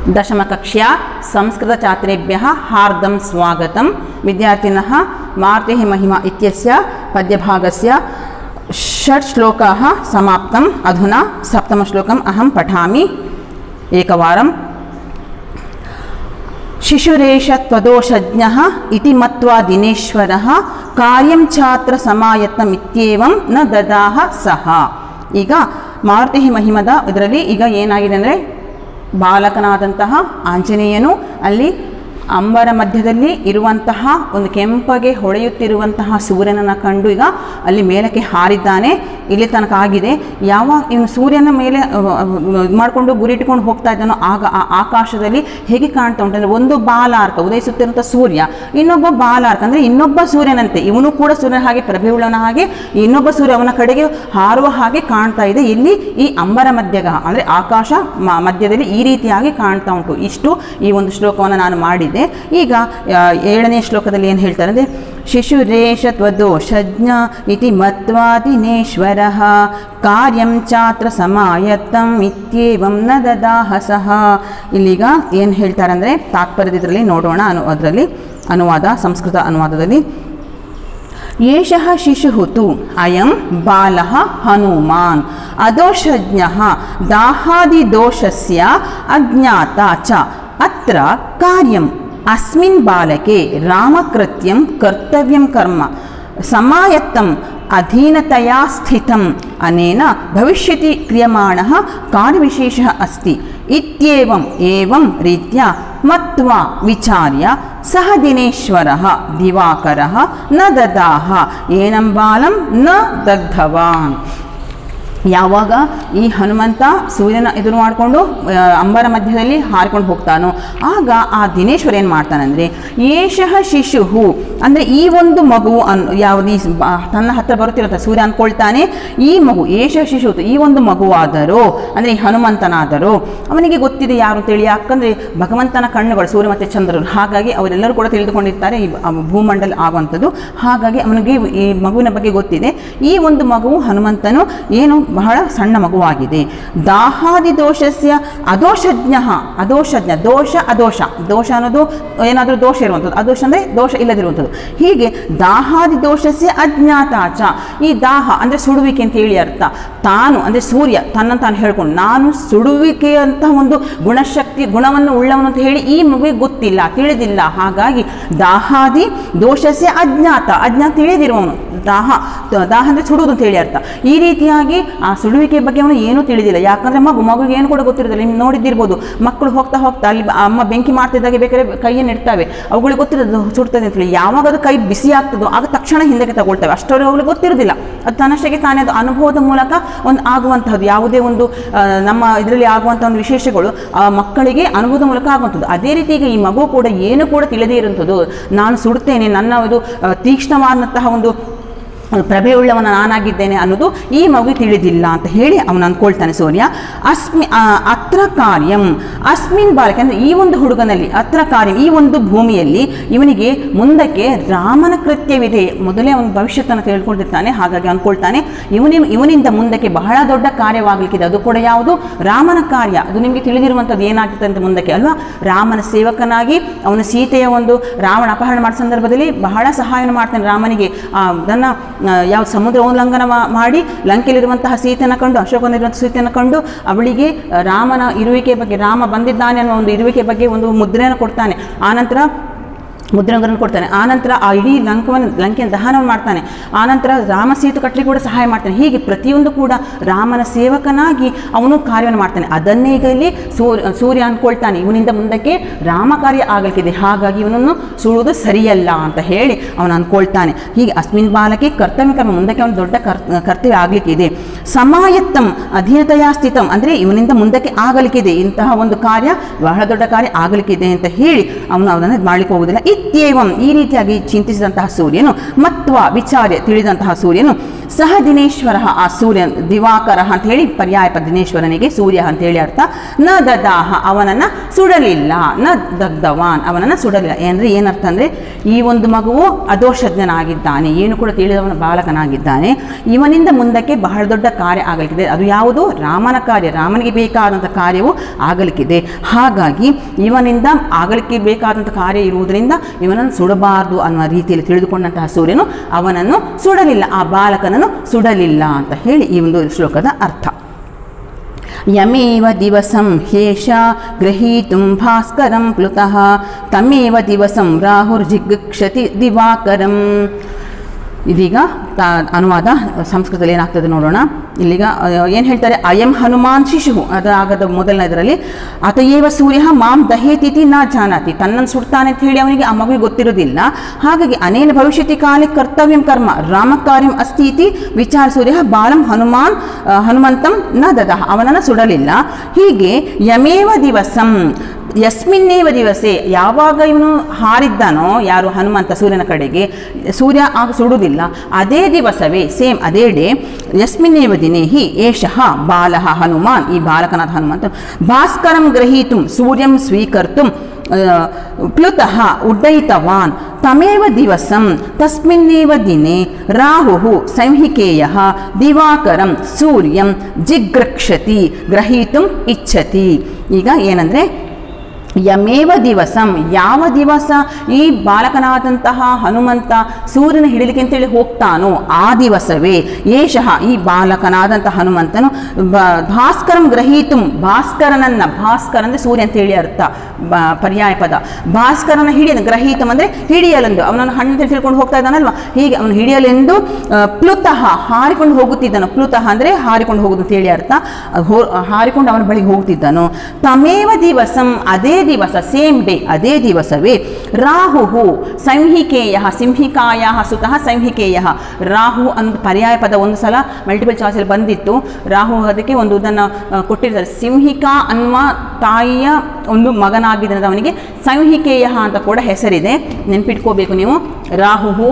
दशमकक्ष्या संस्कृतछात्रेभ्यः हार्दं स्वागतं विद्यार्थिनः मारुतेः महिमा इत्यस्य पद्यभागस्य षट् श्लोकाः समाप्तम् अधुना सप्तमश्लोकम् अहं पठामि एकवारं शिशुरेष त्वदोषज्ञः इति मत्वा दिनेश्वरः ಕಾರ್ಯಂ ಛಾತ್ರ ಸಮಾಯತ್ತಮಿತ್ಯೇವಂ ನ ದದಾಹ ಸಹ ಈಗ ಮಾರುತಿ ಮಹಿಮದ ಇದರಲ್ಲಿ ಈಗ ಏನಾಗಿದೆ ಅಂದರೆ ಬಾಲಕನಾದಂತಹ ಆಂಜನೇಯನು ಅಲ್ಲಿ ಅಂಬರ ಮಧ್ಯದಲ್ಲಿ ಇರುವಂತಹ ಒಂದು ಕೆಂಪಗೆ ಹೊಳೆಯುತ್ತಿರುವಂತಹ ಸೂರ್ಯನನ್ನು ಕಂಡು ಈಗ ಅಲ್ಲಿ ಮೇಲಕ್ಕೆ ಹಾರಿದ್ದಾನೆ ಇಲ್ಲಿ ತನಕ ಆಗಿದೆ ಯಾವಾಗ ಇವನು ಸೂರ್ಯನ ಮೇಲೆ ಇದು ಮಾಡಿಕೊಂಡು ಗುರಿ ಇಟ್ಕೊಂಡು ಹೋಗ್ತಾ ಇದ್ದಾನೋ ಆಗ ಆ ಆಕಾಶದಲ್ಲಿ ಹೇಗೆ ಕಾಣ್ತಾ ಉಂಟು ಅಂದರೆ ಒಂದು ಬಾಲಾರ್ಕ ಉದಯಿಸುತ್ತಿರುವಂಥ ಸೂರ್ಯ ಇನ್ನೊಬ್ಬ ಬಾಲಾರ್ಕ ಅಂದರೆ ಇನ್ನೊಬ್ಬ ಸೂರ್ಯನಂತೆ ಇವನು ಕೂಡ ಸೂರ್ಯನ ಹಾಗೆ ಪ್ರಭೆಯುಳ್ಳವನ ಹಾಗೆ ಇನ್ನೊಬ್ಬ ಸೂರ್ಯ ಅವನ ಕಡೆಗೆ ಹಾರುವ ಹಾಗೆ ಕಾಣ್ತಾ ಇದೆ ಇಲ್ಲಿ ಈ ಅಂಬರ ಮಧ್ಯಗ ಅಂದರೆ ಆಕಾಶ ಮ- ಮಧ್ಯದಲ್ಲಿ ಈ ರೀತಿಯಾಗಿ ಕಾಣ್ತಾ ಉಂಟು ಇಷ್ಟು ಈ ಒಂದು ಶ್ಲೋಕವನ್ನು ನಾನು ಮಾಡಿದ್ದೆ ಈಗ ಆ, ಏಳನೇ ಶ್ಲೋಕದಲ್ಲಿ ಏನು ಹೇಳ್ತಾರೆ ಅಂದರೆ ಶಿಶುರೇಷ ತ್ವದೋಷಜ್ಞ ಇತಿ ಮತ್ವಾ ದಿನೇಶ್ವರ ಕಾರ್ಯಂ ಚಾತ್ರ ಸಮಾಯತ್ತಂ ಇತ್ಯೇವಂ ನ ದದಾಹ ಸಹ ಇಲ್ಲೀಗ ಏನು ಹೇಳ್ತಾರೆ ಅಂದರೆ ತಾತ್ಪರ್ಯದಲ್ಲಿ ನೋಡೋಣ ಅನು ಅದರಲ್ಲಿ ಅನುವಾದ ಸಂಸ್ಕೃತ ಅನುವಾದದಲ್ಲಿ ಏಷಃ ಶಿಶುಃ ತು ಅಯಂ ಬಾಲಃ ಹನುಮಾನ್ ಅದೋಷಜ್ಞಃ ದಾಹಾದಿದೋಷಸ್ಯ ಅಜ್ಞಾತ ಚ ಅತ್ರ ಕಾರ್ಯಂ ಅಸ್ಮಿನ್ ಬಾಲಕೆ ರಾಮಕೃತ್ಯಂ ಕರ್ತವ್ಯಂ ಕರ್ಮ ಸಮಾಯತ್ತಂ ಅಧೀನತಯಾ ಸ್ಥಿತಂ ಅನೇನ ಭವಿಷ್ಯತಿ ಕ್ರಿಯಮಾಣಃ ಕಾರ್ಯವಿಶೇಷः अस्ति इत्येवम् एवं रीत्या मत्वा विचार्य सः दिनेश्वरः दिवाकरः न ददाह एनं बालं न दग्धवान् ಯಾವಾಗ ಈ ಹನುಮಂತ ಸೂರ್ಯನ ಎದುರು ಮಾಡಿಕೊಂಡು ಅಂಬರ ಮಧ್ಯದಲ್ಲಿ ಹಾರಿಕೊಂಡು ಹೋಗ್ತಾನೋ ಆಗ ಆ ದಿನೇಶ್ವರ ಏನು ಮಾಡ್ತಾನಂದರೆ ಏಷಃ ಶಿಶು ಅಂದರೆ ಈ ಒಂದು ಮಗು ಅನ್ ಯಾವುದು ಈ ಸ್- ಬ- ತನ್ನ ಹತ್ರ ಬರುತ್ತಿರುತ್ತೆ ಸೂರ್ಯ ಅಂದ್ಕೊಳ್ತಾನೆ ಈ ಮಗು ಏಷ ಶಿಶು ಈ ಒಂದು ಮಗುವಾದರೂ ಅಂದರೆ ಈ ಹನುಮಂತನಾದರೂ ಅವನಿಗೆ ಗೊತ್ತಿದೆ ಯಾರು ಅಂತೇಳಿ ಯಾಕಂದರೆ ಭಗವಂತನ ಕಣ್ಣುಗಳು ಸೂರ್ಯ ಮತ್ತು ಚಂದ್ರರು ಹಾಗಾಗಿ ಅವರೆಲ್ಲರೂ ಕೂಡ ತಿಳಿದುಕೊಂಡಿರ್ತಾರೆ ಈ ಬ- ಭೂಮಂಡಲ ಆಗುವಂಥದ್ದು ಹಾಗಾಗಿ ಅವನಿಗೆ ಈ ಮಗುವಿನ ಬಗ್ಗೆ ಗೊತ್ತಿದೆ ಈ ಒಂದು ಮಗುವು ಹನುಮಂತನು ಏನು ಬಹಳ ಸಣ್ಣ ಮಗುವಾಗಿದೆ ದಾಹಾದಿ ದೋಷಸ್ಯ ಅದೋಷಜ್ಞ ಅದೋಷಜ್ಞ ದೋಷ ಅದೋಷ ದೋಷ ಅನ್ನೋದು ಏನಾದರೂ ದೋಷ ಇರುವಂಥದ್ದು ಅದೋಷ ಅಂದರೆ ದೋಷ ಇಲ್ಲದಿರುವಂಥದ್ದು ಹೀಗೆ ದಾಹಾದಿ ದೋಷಸ್ಯ ಅಜ್ಞಾತಾಚ ಈ ದಾಹ ಅಂದರೆ ಸುಡುವಿಕೆ ಅಂತ ಹೇಳಿ ಅರ್ಥ ತಾನು ಅಂದರೆ ಸೂರ್ಯ ತನ್ನ ತಾನು ಹೇಳ್ಕೊಂಡು ನಾನು ಸುಡುವಿಕೆ ಅಂತ ಒಂದು ಗುಣಶಕ್ತಿ ಗುಣವನ್ನು ಉಳ್ಳವನು ಅಂತ ಹೇಳಿ ಈ ಮಗುವಿಗೆ ಗೊತ್ತಿಲ್ಲ ತಿಳಿದಿಲ್ಲ ಹಾಗಾಗಿ ದಾಹಾದಿ ದೋಷಸ್ಯ ಅಜ್ಞಾತ ಅಜ್ಞಾತ ತಿಳಿದಿರುವವನು ದಾಹ ದಾಹ ಅಂದರೆ ಸುಡುವುದು ಅಂತ ಹೇಳಿ ಅರ್ಥ ಈ ರೀತಿಯಾಗಿ ಆ ಸುಡುವಿಕೆ ಬಗ್ಗೆ ಅವನು ಏನೂ ತಿಳಿದಿಲ್ಲ ಯಾಕಂದರೆ ಮಗು ಮಗುಗೆ ಏನು ಕೂಡ ಗೊತ್ತಿರೋದಿಲ್ಲ ನೀವು ನೋಡಿದ್ದಿರ್ಬೋದು ಮಕ್ಕಳು ಹೋಗ್ತಾ ಹೋಗ್ತಾ ಅಲ್ಲಿ ಬ- ಅಮ್ಮ ಬೆಂಕಿ ಮಾಡ್ತಿದ್ದಾಗೆ ಬೇಕಾದ್ರೆ ಕೈಯನ್ನು ಇಡ್ತಾವೆ ಅವುಗಳಿಗೆ ಗೊತ್ತಿರೋದು ಸುಡ್ತದೆ ಅಂತೇಳಿ ಯಾವಾಗ ಅದು ಕೈ ಬಿಸಿ ಆಗ್ತದೋ ಆಗ ತಕ್ಷಣ ಹಿಂದಕ್ಕೆ ತಗೊಳ್ತವೆ ಅಷ್ಟರವರೆಗೆ ಅವುಗಳಿಗೆ ಗೊತ್ತಿರೋದಿಲ್ಲ ಅದು ತನ್ನಷ್ಟಕ್ಕೆ ತಾನೇ ಅದು ಅನುಭವದ ಮೂಲಕ ಒಂದು ಆಗುವಂತಹದ್ದು ಯಾವುದೇ ಒಂದು ಆ, ನಮ್ಮ ಇದರಲ್ಲಿ ಆಗುವಂಥ ಒಂದು ವಿಶೇಷಗಳು ಆ ಮಕ್ಕಳಿಗೆ ಅನುಭವದ ಮೂಲಕ ಆಗುವಂಥದ್ದು ಅದೇ ರೀತಿ ಈಗ ಈ ಮಗು ಕೂಡ ಏನು ಕೂಡ ತಿಳಿದೇ ಇರುವಂಥದ್ದು ನಾನು ಸುಡ್ತೇನೆ ನನ್ನ ಇದು ಆ, ತೀಕ್ಷ್ಣವಾದಂತಹ ಒಂದು ಪ್ರಭೆಯುಳ್ಳವನ ನಾನಾಗಿದ್ದೇನೆ ಅನ್ನೋದು ಈ ಮಗು ತಿಳಿದಿಲ್ಲ ಅಂತ ಹೇಳಿ ಅವನು ಅಂದ್ಕೊಳ್ತಾನೆ ಸೂರ್ಯ ಅಸ್ಮಿ ಆ, ಅತ್ರ ಕಾರ್ಯಂ ಅಸ್ಮಿನ್ ಬಾಲಕ ಅಂದರೆ ಈ ಒಂದು ಹುಡುಗನಲ್ಲಿ ಅತ್ರ ಕಾರ್ಯಂ ಈ ಒಂದು ಭೂಮಿಯಲ್ಲಿ ಇವನಿಗೆ ಮುಂದಕ್ಕೆ ರಾಮನ ಕೃತ್ಯವಿದೆ ಮೊದಲೇ ಅವನು ಭವಿಷ್ಯತನ್ನು ತಿಳ್ಕೊಂಡಿರ್ತಾನೆ ಹಾಗಾಗಿ ಅಂದ್ಕೊಳ್ತಾನೆ ಇವನಿ ಇವನಿಂದ ಮುಂದಕ್ಕೆ ಬಹಳ ದೊಡ್ಡ ಕಾರ್ಯವಾಗಲಿಕ್ಕಿದೆ ಅದು ಕೂಡ ಯಾವುದು ರಾಮನ ಕಾರ್ಯ ಅದು ನಿಮಗೆ ತಿಳಿದಿರುವಂಥದ್ದು ಏನಾಗ್ತದೆ ಅಂತ ಮುಂದಕ್ಕೆ ಅಲ್ವಾ ರಾಮನ ಸೇವಕನಾಗಿ ಅವನು ಸೀತೆಯ ಒಂದು ರಾವಣ ಅಪಹರಣ ಮಾಡೋ ಸಂದರ್ಭದಲ್ಲಿ ಬಹಳ ಸಹಾಯವನ್ನು ಮಾಡ್ತಾನೆ ರಾಮನಿಗೆ ಆ, ನನ್ನ ಯಾವ ಸಮುದ್ರ ಉಲ್ಲಂಘನ ಮಾ- ಮಾಡಿ ಲಂಕೆಯಲ್ಲಿರುವಂತಹ ಸೀತೆಯನ್ನು ಕಂಡು ಅಶೋಕನಿರುವಂಥ ಸೀತೆಯನ್ನು ಕಂಡು ಅವಳಿಗೆ ಆ, ರಾಮನ ಇರುವಿಕೆ ಬಗ್ಗೆ ರಾಮ ಬಂದಿದ್ದಾನೆ ಅನ್ನೋ ಒಂದು ಇರುವಿಕೆ ಬಗ್ಗೆ ಒಂದು ಮುದ್ರೆಯನ್ನು ಕೊಡ್ತಾನೆ ಆನಂತರ ಮುದ್ರಂಗರನ್ನು ಕೊಡ್ತಾನೆ ಆನಂತರ ಆ ಇಡೀ ಲಂಕವನ್ನು ಲಂಕೆಯನ್ನು ದಹನವನ್ನು ಮಾಡ್ತಾನೆ ಆನಂತರ ರಾಮ ಸೇತು ಕಟ್ಟಲಿಕ್ಕೆ ಕೂಡ ಸಹಾಯ ಮಾಡ್ತಾನೆ ಹೀಗೆ ಪ್ರತಿಯೊಂದು ಕೂಡ ರಾಮನ ಸೇವಕನಾಗಿ ಅವನು ಕಾರ್ಯವನ್ನು ಮಾಡ್ತಾನೆ ಅದನ್ನೇ ಈಗ ಇಲ್ಲಿ ಸೂರ್ಯ ಸೂರ್ಯ ಅಂದ್ಕೊಳ್ತಾನೆ ಇವನಿಂದ ಮುಂದಕ್ಕೆ ರಾಮ ಕಾರ್ಯ ಆಗಲಿಕ್ಕಿದೆ ಹಾಗಾಗಿ ಇವನನ್ನು ಸುಡುವುದು ಸರಿಯಲ್ಲ ಅಂತ ಹೇಳಿ ಅವನು ಅಂದ್ಕೊಳ್ತಾನೆ ಹೀಗೆ ಅಸ್ಮಿನ್ ಬಾಲಕ್ಕೆ ಕರ್ತವ್ಯ ಕರ್ಮ ಮುಂದಕ್ಕೆ ಅವನು ದೊಡ್ಡ ಕರ್ ಕರ್ತವ್ಯ ಆಗಲಿಕ್ಕಿದೆ ಸಮಾಯತ್ತಂ ಅಧೀನತೆಯ ಸ್ಥಿತಂ ಅಂದರೆ ಇವನಿಂದ ಮುಂದಕ್ಕೆ ಆಗಲಿಕ್ಕಿದೆ ಇಂತಹ ಒಂದು ಕಾರ್ಯ ಬಹಳ ದೊಡ್ಡ ಕಾರ್ಯ ಆಗಲಿಕ್ಕಿದೆ ಅಂತ ಹೇಳಿ ಅವನು ಅವನನ್ನು ಮಾಡಲಿಕ್ಕೆ ಹೋಗುವುದಿಲ್ಲ ಇತ್ಯೇವಂ ಈ ರೀತಿಯಾಗಿ ಚಿಂತಿಸಿದಂತಹ ಸೂರ್ಯನು ಮತ್ವ ವಿಚಾರ್ಯ ತಿಳಿದಂತಹ ಸೂರ್ಯನು ಸಹ ದಿನೇಶ್ವರ ಆ ಸೂರ್ಯ ದಿವಾಕರ ಅಂತ ಹೇಳಿ ಪರ್ಯಾಯ ಪದ ದಿನೇಶ್ವರನಿಗೆ ಸೂರ್ಯ ಅಂತ ಹೇಳಿ ಅರ್ಥ ನ ದದಾಹ ಅವನನ್ನು ಸುಡಲಿಲ್ಲ ನ ದಗ್ಧವಾನ್ ಅವನನ್ನು ಸುಡಲಿಲ್ಲ ಅಂದರೆ ಏನರ್ಥ ಅಂದರೆ ಈ ಒಂದು ಮಗುವು ಅದೋಷಜ್ಞನಾಗಿದ್ದಾನೆ ಏನು ಕೂಡ ತಿಳಿದವನ ಬಾಲಕನಾಗಿದ್ದಾನೆ ಇವನಿಂದ ಮುಂದಕ್ಕೆ ಬಹಳ ದೊಡ್ಡ ಕಾರ್ಯ ಆಗಲಿಕ್ಕಿದೆ ಅದು ಯಾವುದು ರಾಮನ ಕಾರ್ಯ ರಾಮನಿಗೆ ಬೇಕಾದಂಥ ಕಾರ್ಯವು ಆಗಲಿಕ್ಕಿದೆ ಹಾಗಾಗಿ ಇವನಿಂದ ಆಗಲಿಕ್ಕೆ ಬೇಕಾದಂಥ ಕಾರ್ಯ ಇರುವುದರಿಂದ ಇವನನ್ನು ಸುಡಬಾರದು ಅನ್ನುವ ರೀತಿಯಲ್ಲಿ ತಿಳಿದುಕೊಂಡಂತಹ ಸೂರ್ಯನು ಅವನನ್ನು ಸುಡಲಿಲ್ಲ ಆ ಬಾಲಕನನ್ನು ಸುಡಲಿಲ್ಲ ಅಂತ ಹೇಳಿ ಈ ಒಂದು ಶ್ಲೋಕದ ಅರ್ಥ ಯಮೇವ ದಿವಸಂ ಹೇಷ ಗ್ರಹೀತುಂ ಭಾಸ್ಕರಂ ಪ್ಲುತಃ ತಮೇವ ದಿವಸಂ ರಾಹುರ್ಜಿಗಕ್ಷತಿ ದಿವಾಕರಂ ಇದೀಗ ತಾ- ಅನುವಾದ ಸಂಸ್ಕೃತದಲ್ಲಿ ಏನಾಗ್ತದೆ ನೋಡೋಣ ಇಲ್ಲಿಗ ಏನು ಹೇಳ್ತಾರೆ ಅಯಂ ಹನುಮಾನ್ ಶಿಶು ಅದು ಆಗದ ಮೊದಲನೇ ಇದರಲ್ಲಿ ಅತಯೇವ ಸೂರ್ಯ ಮಾಂ ದಹೇತಿತಿ ನ ಜಾನಾತಿ ತನ್ನನ್ನು ಸುಡ್ತಾನೆ ಅಂತ ಹೇಳಿ ಅವನಿಗೆ ಆ ಮಗುವಿಗೆ ಗೊತ್ತಿರೋದಿಲ್ಲ ಹಾಗಾಗಿ ಅನೇನ ಭವಿಷ್ಯತಿ ಕಾಲೆ ಕರ್ತವ್ಯಂ ಕರ್ಮ ರಾಮಕಾರ್ಯಂ ಅಸ್ತಿ ಇತಿ ವಿಚಾರ ಸೂರ್ಯ ಬಾಲಂ ಹನುಮಾನ್ ಆ, ಹನುಮಂತಂ ನ ದದಹ ಅವನನ್ನು ಸುಡಲಿಲ್ಲ ಹೀಗೆ ಯಮೇವ ದಿವಸಂ ಯಸ್ಮಿನ್ನೇವ ದಿವಸೆ ಯಾವಾಗ ಇವನು ಹಾರಿದ್ದಾನೋ ಯಾರು ಹನುಮಂತ ಸೂರ್ಯನ ಕಡೆಗೆ ಸೂರ್ಯ ಆಗ ಸುಡುವುದಿಲ್ಲ ಅದೇ ದಿವಸವೇ ಸೇಮ್ ಅದೇ ಡೇ ಯಸ್ಮಿನ್ನೇವ ದಿನೇ ಹಿ ಏಷಃ ಬಾಲಃ ಹನುಮಾನ್ ಈ ಬಾಲಕನಾದ ಹನುಮಂತ ಭಾಸ್ಕರಂ ಗ್ರಹೀತುಂ ಸೂರ್ಯಂ ಸ್ವೀಕರ್ತು ಪ್ಲುತಃ ಉಡ್ಡಯಿತವಾನ್ ತಮೇವ ದಿವಸಂ ತಸ್ಮಿನ್ನೇವ ದಿನೇ ರಾಹು ಸಂಹಿಕೇಯ ದಿವಾಕರಂ ಸೂರ್ಯಂ ಜಿಗ್ರಕ್ಷತಿ ಗ್ರಹೀತುಂ ಇಚ್ಛತಿ ಈಗ ಏನಂದರೆ ಯಮೇವ ದಿವಸಂ ಯಾವ ದಿವಸ ಈ ಬಾಲಕನಾದಂತಹ ಹನುಮಂತ ಸೂರ್ಯನ ಹಿಡಿಲಿಕ್ಕೆ ಅಂತೇಳಿ ಹೋಗ್ತಾನೋ ಆ ದಿವಸವೇ ಏಷಃ ಈ ಬಾಲಕನಾದಂತಹ ಹನುಮಂತನು ಬ- ಭಾಸ್ಕರಂ ಗ್ರಹೀತುಂ ಭಾಸ್ಕರನನ್ನ ಭಾಸ್ಕರ ಅಂದರೆ ಸೂರ್ಯ ಅಂತ ಹೇಳಿ ಅರ್ಥ ಬ- ಪರ್ಯಾಯ ಪದ ಭಾಸ್ಕರನ ಹಿಡಿಯ ಗ್ರಹೀತಂ ಅಂದರೆ ಹಿಡಿಯಲೆಂದು ಅವನನ್ನು ಹಣ್ಣು ಅಂತ ತಿಳ್ಕೊಂಡು ಹೋಗ್ತಾ ಇದ್ದಾನಲ್ವ ಹೀಗೆ ಅವನು ಹಿಡಿಯಲೆಂದು ಆ, ಪ್ಲುತಃ ಹಾರಿಕೊಂಡು ಹೋಗುತ್ತಿದ್ದನು ಪ್ಲುತಃ ಅಂದರೆ ಹಾರಿಕೊಂಡು ಹೋಗುದು ಅಂತ ಹೇಳಿ ಅರ್ಥ ಹೋ ಹಾರಿಕೊಂಡು ಅವನ ಬಳಿಗೆ ಹೋಗ್ತಿದ್ದನು ತಮೇವ ದಿವಸಂ ಅದೇ ದಿವಸ ಸೇಮ್ ಡೇ ಅದೇ ದಿವಸವೇ ರಾಹು ಸಂಹಿಕೇಯ ಸಿಂಹಿಕಾಯ ಸುತಃ ಸಂಹಿಕೇಯ ರಾಹು ಅಂದ್ ಪರ್ಯಾಯ ಪದ ಒಂದು ಸಲ ಮಲ್ಟಿಪಲ್ ಚಾಯ್ಸಲ್ಲಿ ಬಂದಿತ್ತು ರಾಹು ಅದಕ್ಕೆ ಒಂದು ಇದನ್ನು ಕೊಟ್ಟಿರ್ತಾರೆ ಸಿಂಹಿಕಾ ಅನ್ನುವ ತಾಯಿಯ ಒಂದು ಮಗನಾಗಿದ್ದ ಅವನಿಗೆ ಸಂಹಿಕೇಯ ಅಂತ ಕೂಡ ಹೆಸರಿದೆ ನೆನ್ಪಿಟ್ಕೋಬೇಕು ನೀವು ರಾಹು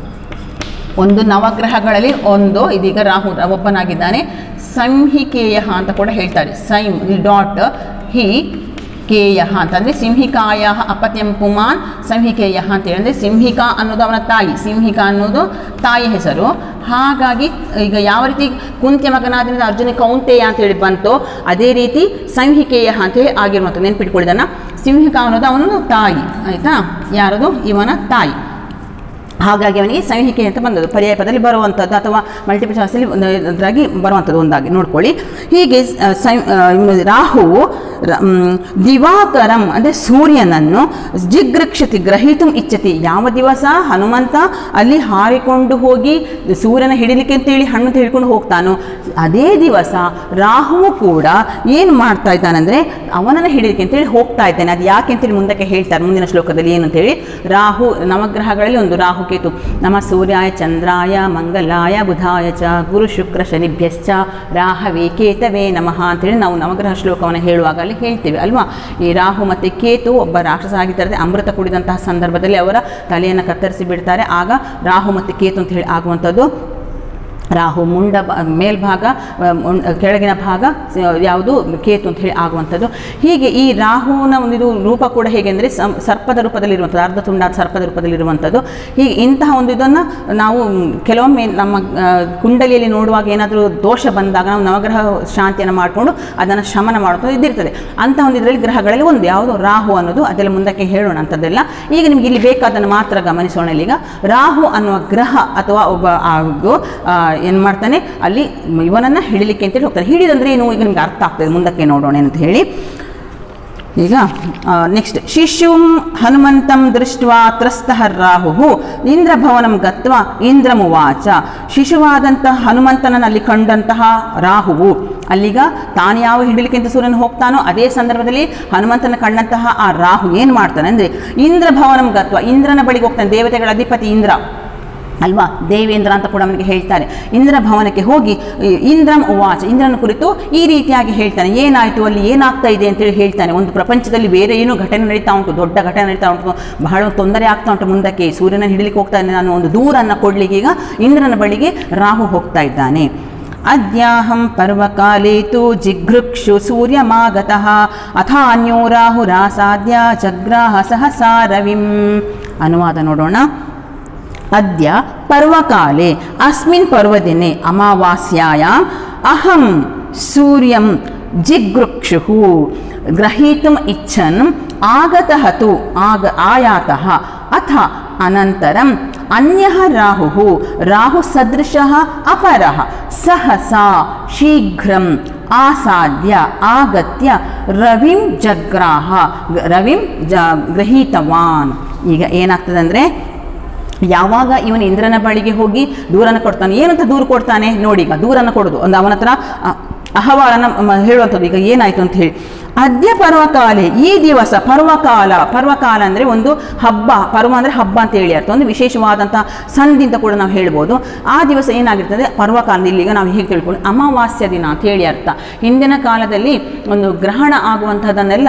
ಒಂದು ನವಗ್ರಹಗಳಲ್ಲಿ ಒಂದು ಇದೀಗ ರಾಹು ಒಬ್ಬನಾಗಿದ್ದಾನೆ ಸಂಹಿಕೇಯ ಅಂತ ಕೂಡ ಹೇಳ್ತಾರೆ ಸೈಮ್ ಡಾಟ್ ಹಿ ಕೇಯ ಅಂತಂದರೆ ಸಿಂಹಿಕಾಯ ಅಪತ್ಯಂ ಪುಮಾನ್ ಸಂಹಿಕೇಯ ಅಂತ ಹೇಳಿದ್ರೆ ಸಿಂಹಿಕಾ ಅನ್ನೋದು ಅವನ ತಾಯಿ ಸಿಂಹಿಕಾ ಅನ್ನೋದು ತಾಯಿ ಹೆಸರು ಹಾಗಾಗಿ ಈಗ ಯಾವ ರೀತಿ ಕುಂತ್ಯ ಮಗನಾದ್ರಿಂದ ಅರ್ಜುನ ಕೌಂತೆಯ ಅಂತೇಳಿ ಬಂತು ಅದೇ ರೀತಿ ಸಂಹಿಕೇಯ ಅಂತೇಳಿ ಆಗಿರುವಂಥದ್ದು ನೆನ್ಪಿಟ್ಕೊಳ್ಳಿದನ್ನ ಸಿಂಹಿಕಾ ಅನ್ನೋದು ಅವನು ತಾಯಿ ಆಯಿತಾ ಯಾರದು ಇವನ ತಾಯಿ ಹಾಗಾಗಿ ಅವನಿಗೆ ಸಂಹಿಕೆ ಅಂತ ಬಂದದ್ದು ಪರ್ಯಾಯ ಪದದಲ್ಲಿ ಬರುವಂಥದ್ದು ಅಥವಾ ಮಲ್ಟಿಪಲ್ ಚಾಯ್ಸಲ್ಲಿ ಒಂದು ಇದರಾಗಿ ಬರುವಂಥದ್ದು ಒಂದಾಗಿ ನೋಡ್ಕೊಳ್ಳಿ ಹೀಗೆ ಆ, ಸಂ ಆ, ರಾಹುವು ರ- ಮ್, ದಿವಾಕರಂ ಅಂದರೆ ಸೂರ್ಯನನ್ನು ಜಿಗೃಕ್ಷತಿ ಗ್ರಹೀತು ಇಚ್ಛತಿ ಯಾವ ದಿವಸ ಹನುಮಂತ ಅಲ್ಲಿ ಹಾರಿಕೊಂಡು ಹೋಗಿ ಸೂರ್ಯನ ಹಿಡಿಲಿಕ್ಕೆ ಅಂತೇಳಿ ಹಣ್ಣು ಹಿಡ್ಕೊಂಡು ಹೋಗ್ತಾನೋ ಅದೇ ದಿವಸ ರಾಹುವು ಕೂಡ ಏನು ಮಾಡ್ತಾ ಇದ್ದಾನಂದರೆ ಅವನನ್ನು ಹಿಡಿಲಿಕ್ಕೆ ಅಂತೇಳಿ ಹೋಗ್ತಾ ಇದ್ದಾನೆ ಅದು ಯಾಕೆ ಅಂತೇಳಿ ಮುಂದಕ್ಕೆ ಹೇಳ್ತಾರೆ ಮುಂದಿನ ಶ್ಲೋಕದಲ್ಲಿ ಏನು ಅಂತೇಳಿ ರಾಹು ನವಗ್ರಹಗಳಲ್ಲಿ ಒಂದು ರಾಹು ಕೇತು ನಮ ಸೂರ್ಯಾಯ ಚಂದ್ರಾಯ ಮಂಗಲಾಯ ಬುಧಾಯ ಚ ಗುರು ಶುಕ್ರ ಶನಿಭ್ಯಶ್ಚ ರಾಹವೇ ಕೇತವೇ ನಮಃ ಅಂತೇಳಿ ನಾವು ನವಗ್ರಹ ಶ್ಲೋಕವನ್ನು ಹೇಳುವಾಗ ಅಲ್ಲಿ ಹೇಳ್ತೇವೆ ಅಲ್ವಾ ಈ ರಾಹು ಮತ್ತು ಕೇತು ಒಬ್ಬ ರಾಕ್ಷಸ ಆಗಿದ್ದಾರೆ ಅಮೃತ ಕುಡಿದಂತಹ ಸಂದರ್ಭದಲ್ಲಿ ಅವರ ತಲೆಯನ್ನು ಕತ್ತರಿಸಿ ಬಿಡ್ತಾರೆ ಆಗ ರಾಹು ಮತ್ತು ಕೇತು ಅಂತ ಹೇಳಿ ಆಗುವಂಥದ್ದು ರಾಹು ಮುಂಡ ಬ- ಮೇಲ್ಭಾಗ ಆ, ಮುಂ- ಕೆಳಗಿನ ಭಾಗ ಸ- ಯಾವುದು ಕೇತು ಅಂತ ಹೇಳಿ ಆಗುವಂಥದ್ದು ಹೀಗೆ ಈ ರಾಹುವಿನ ಒಂದು ಇದು ರೂಪ ಕೂಡ ಹೇಗೆ ಅಂದರೆ ಸಂ- ಸರ್ಪದ ರೂಪದಲ್ಲಿರುವಂಥದ್ದು ಅರ್ಧ ತುಂಡಾದ ಸರ್ಪದ ರೂಪದಲ್ಲಿರುವಂಥದ್ದು ಹೀಗೆ ಇಂತಹ ಒಂದು ಇದನ್ನು ನಾವು ಕೆಲವೊಮ್ಮೆ ನಮ್ಮ ಆ, ಕುಂಡಲಿಯಲ್ಲಿ ನೋಡುವಾಗ ಏನಾದರೂ ದೋಷ ಬಂದಾಗ ನಾವು ನವಗ್ರಹ ಶಾಂತಿಯನ್ನು ಮಾಡಿಕೊಂಡು ಅದನ್ನು ಶಮನ ಮಾಡುವಂಥದ್ದು ಇದಿರ್ತದೆ ಅಂಥ ಒಂದು ಇದರಲ್ಲಿ ಗ್ರಹಗಳಲ್ಲಿ ಒಂದು ಯಾವುದು ರಾಹು ಅನ್ನೋದು ಅದೆಲ್ಲ ಮುಂದಕ್ಕೆ ಹೇಳೋಣ ಅಂಥದ್ದೆಲ್ಲ ಈಗ ನಿಮ್ಗೆ ಇಲ್ಲಿ ಬೇಕಾದನ್ನು ಮಾತ್ರ ಗಮನಿಸೋಣ ಇಲ್ಲಿಗ ರಾಹು ಅನ್ನುವ ಗ್ರಹ ಅಥವಾ ಒಬ್ಬ ಅದು ಏನು ಮಾಡ್ತಾನೆ ಅಲ್ಲಿ ಇವನನ್ನು ಹಿಡಿಲಿಕ್ಕೆ ಅಂತೇಳಿ ಹೋಗ್ತಾನೆ ಹಿಡಿದಂದ್ರೆ ಏನು ಈಗ ನಿಮ್ಗೆ ಅರ್ಥ ಆಗ್ತದೆ ಮುಂದಕ್ಕೆ ನೋಡೋಣ ಅಂತ ಹೇಳಿ ಈಗ ನೆಕ್ಸ್ಟ್ ಶಿಶುಂ ಹನುಮಂತಂ ದೃಷ್ಟ್ವಾ ತ್ರಸ್ತಃ ರಾಹು ಇಂದ್ರಭವನಂ ಗತ್ವ ಇಂದ್ರಮುವಾಚ ಶಿಶುವಾದಂತಹ ಹನುಮಂತನನ್ನು ಅಲ್ಲಿ ಕಂಡಂತಹ ರಾಹುವು ಅಲ್ಲಿಗ ತಾನು ಯಾವ ಹಿಡಿಲಿಕ್ಕೆ ಅಂತ ಸೂರ್ಯನ ಹೋಗ್ತಾನೋ ಅದೇ ಸಂದರ್ಭದಲ್ಲಿ ಹನುಮಂತನ ಕಂಡಂತಹ ಆ ರಾಹು ಏನು ಮಾಡ್ತಾನೆ ಅಂದರೆ ಇಂದ್ರಭವನಂ ಗತ್ವ ಇಂದ್ರನ ಬಳಿಗೆ ಹೋಗ್ತಾನೆ ದೇವತೆಗಳ ಅಧಿಪತಿ ಇಂದ್ರ ಅಲ್ವಾ ದೇವೇಂದ್ರ ಅಂತ ಕೂಡ ಅವನಿಗೆ ಹೇಳ್ತಾರೆ ಇಂದ್ರ ಭವನಕ್ಕೆ ಹೋಗಿ ಈ ಇಂದ್ರಂ ಉವಾಚ ಇಂದ್ರನ ಕುರಿತು ಈ ರೀತಿಯಾಗಿ ಹೇಳ್ತಾನೆ ಏನಾಯಿತು ಅಲ್ಲಿ ಏನಾಗ್ತಾ ಇದೆ ಅಂತೇಳಿ ಹೇಳ್ತಾನೆ ಒಂದು ಪ್ರಪಂಚದಲ್ಲಿ ಬೇರೆ ಏನೋ ಘಟನೆ ನಡೀತಾ ಉಂಟು ದೊಡ್ಡ ಘಟನೆ ನಡೀತಾ ಉಂಟು ಬಹಳ ತೊಂದರೆ ಆಗ್ತಾ ಉಂಟು ಮುಂದಕ್ಕೆ ಸೂರ್ಯನ ಹಿಡಿಲಿಕ್ಕೆ ಹೋಗ್ತಾ ಇದ್ದಾನೆ ನಾನು ಒಂದು ದೂರನ್ನು ಕೊಡ್ಲಿಕ್ಕೆ ಈಗ ಇಂದ್ರನ ಬಳಿಗೆ ರಾಹು ಹೋಗ್ತಾ ಇದ್ದಾನೆ ಅದ್ಯಾಹಂ ಪರ್ವಕಾಲೇ ತು ಜಿಘೃಕ್ಷು ಸೂರ್ಯಮಾಗತಃ ಅಥಾನ್ಯೋ ರಾಹುರಾಸಾದ್ಯ ಜಗ್ರಾಹ ಸಹಸಾ ರವಿಂ ಅನುವಾದ ನೋಡೋಣ ಅದ್ಯ ಪರ್ವಕಾಲೆ ಅಸ್ಮಿನ್ ಪರ್ವದಿನೆ ಅಮಾವಾಸ್ಯಾಯಾಮ್ ಅಹಂ ಸೂರ್ಯಂ ಜಿಗೃಕ್ಷುಃ ಗ್ರಹೀತುಮ್ ಇಚ್ಛನ್ ಆಗತಃ ತು ಆಗ ಆಯಾತಃ ಅಥ ಅನಂತರಂ ಅನ್ಯಃ ರಾಹುಃ ರಾಹುಸದೃಶಃ ಅಪರಃ ಸಹಸಾ ಶೀಘ್ರಂ ಆಸಾದ್ಯ ಆಗತ್ಯ ರವಿಂ ಜಗ್ರಾಹ ರವಿಂ ಜ ಗೃಹೀತವಾನ್ ಈಗ ಏನಾಗ್ತದೆ ಅಂದರೆ ಯಾವಾಗ ಇವನು ಇಂದ್ರನ ಬಳಿಗೆ ಹೋಗಿ ದೂರನ್ನು ಕೊಡ್ತಾನೆ ಏನಂತ ದೂರು ಕೊಡ್ತಾನೆ ನೋಡಿ ಈಗ ದೂರನ್ನು ಕೊಡೋದು ಒಂದು ಅವನ ಹತ್ರ ಅ- ಅಹವಾಲನ ಮ- ಹೇಳುವಂಥದ್ದು ಈಗ ಏನಾಯ್ತು ಅಂತ ಹೇಳಿ ಅದ್ಯ ಪರ್ವಕಾಲೆ ಈ ದಿವಸ ಪರ್ವಕಾಲ ಪರ್ವಕಾಲ ಅಂದರೆ ಒಂದು ಹಬ್ಬ ಪರ್ವ ಅಂದರೆ ಹಬ್ಬ ಅಂತ ಹೇಳಿ ಅರ್ಥ ಒಂದು ವಿಶೇಷವಾದಂಥ ಸಂಧಿ ಅಂತ ಕೂಡ ನಾವು ಹೇಳ್ಬೋದು ಆ ದಿವಸ ಏನಾಗಿರ್ತದೆ ಪರ್ವಕಾಲ ಇಲ್ಲಿಗ ನಾವು ಹೇಗೆ ತಿಳ್ಕೊಂಡು ಅಮಾವಾಸ್ಯ ದಿನ ಅಂತ ಹೇಳಿ ಅರ್ಥ ಹಿಂದಿನ ಕಾಲದಲ್ಲಿ ಒಂದು ಗ್ರಹಣ ಆಗುವಂಥದ್ದನ್ನೆಲ್ಲ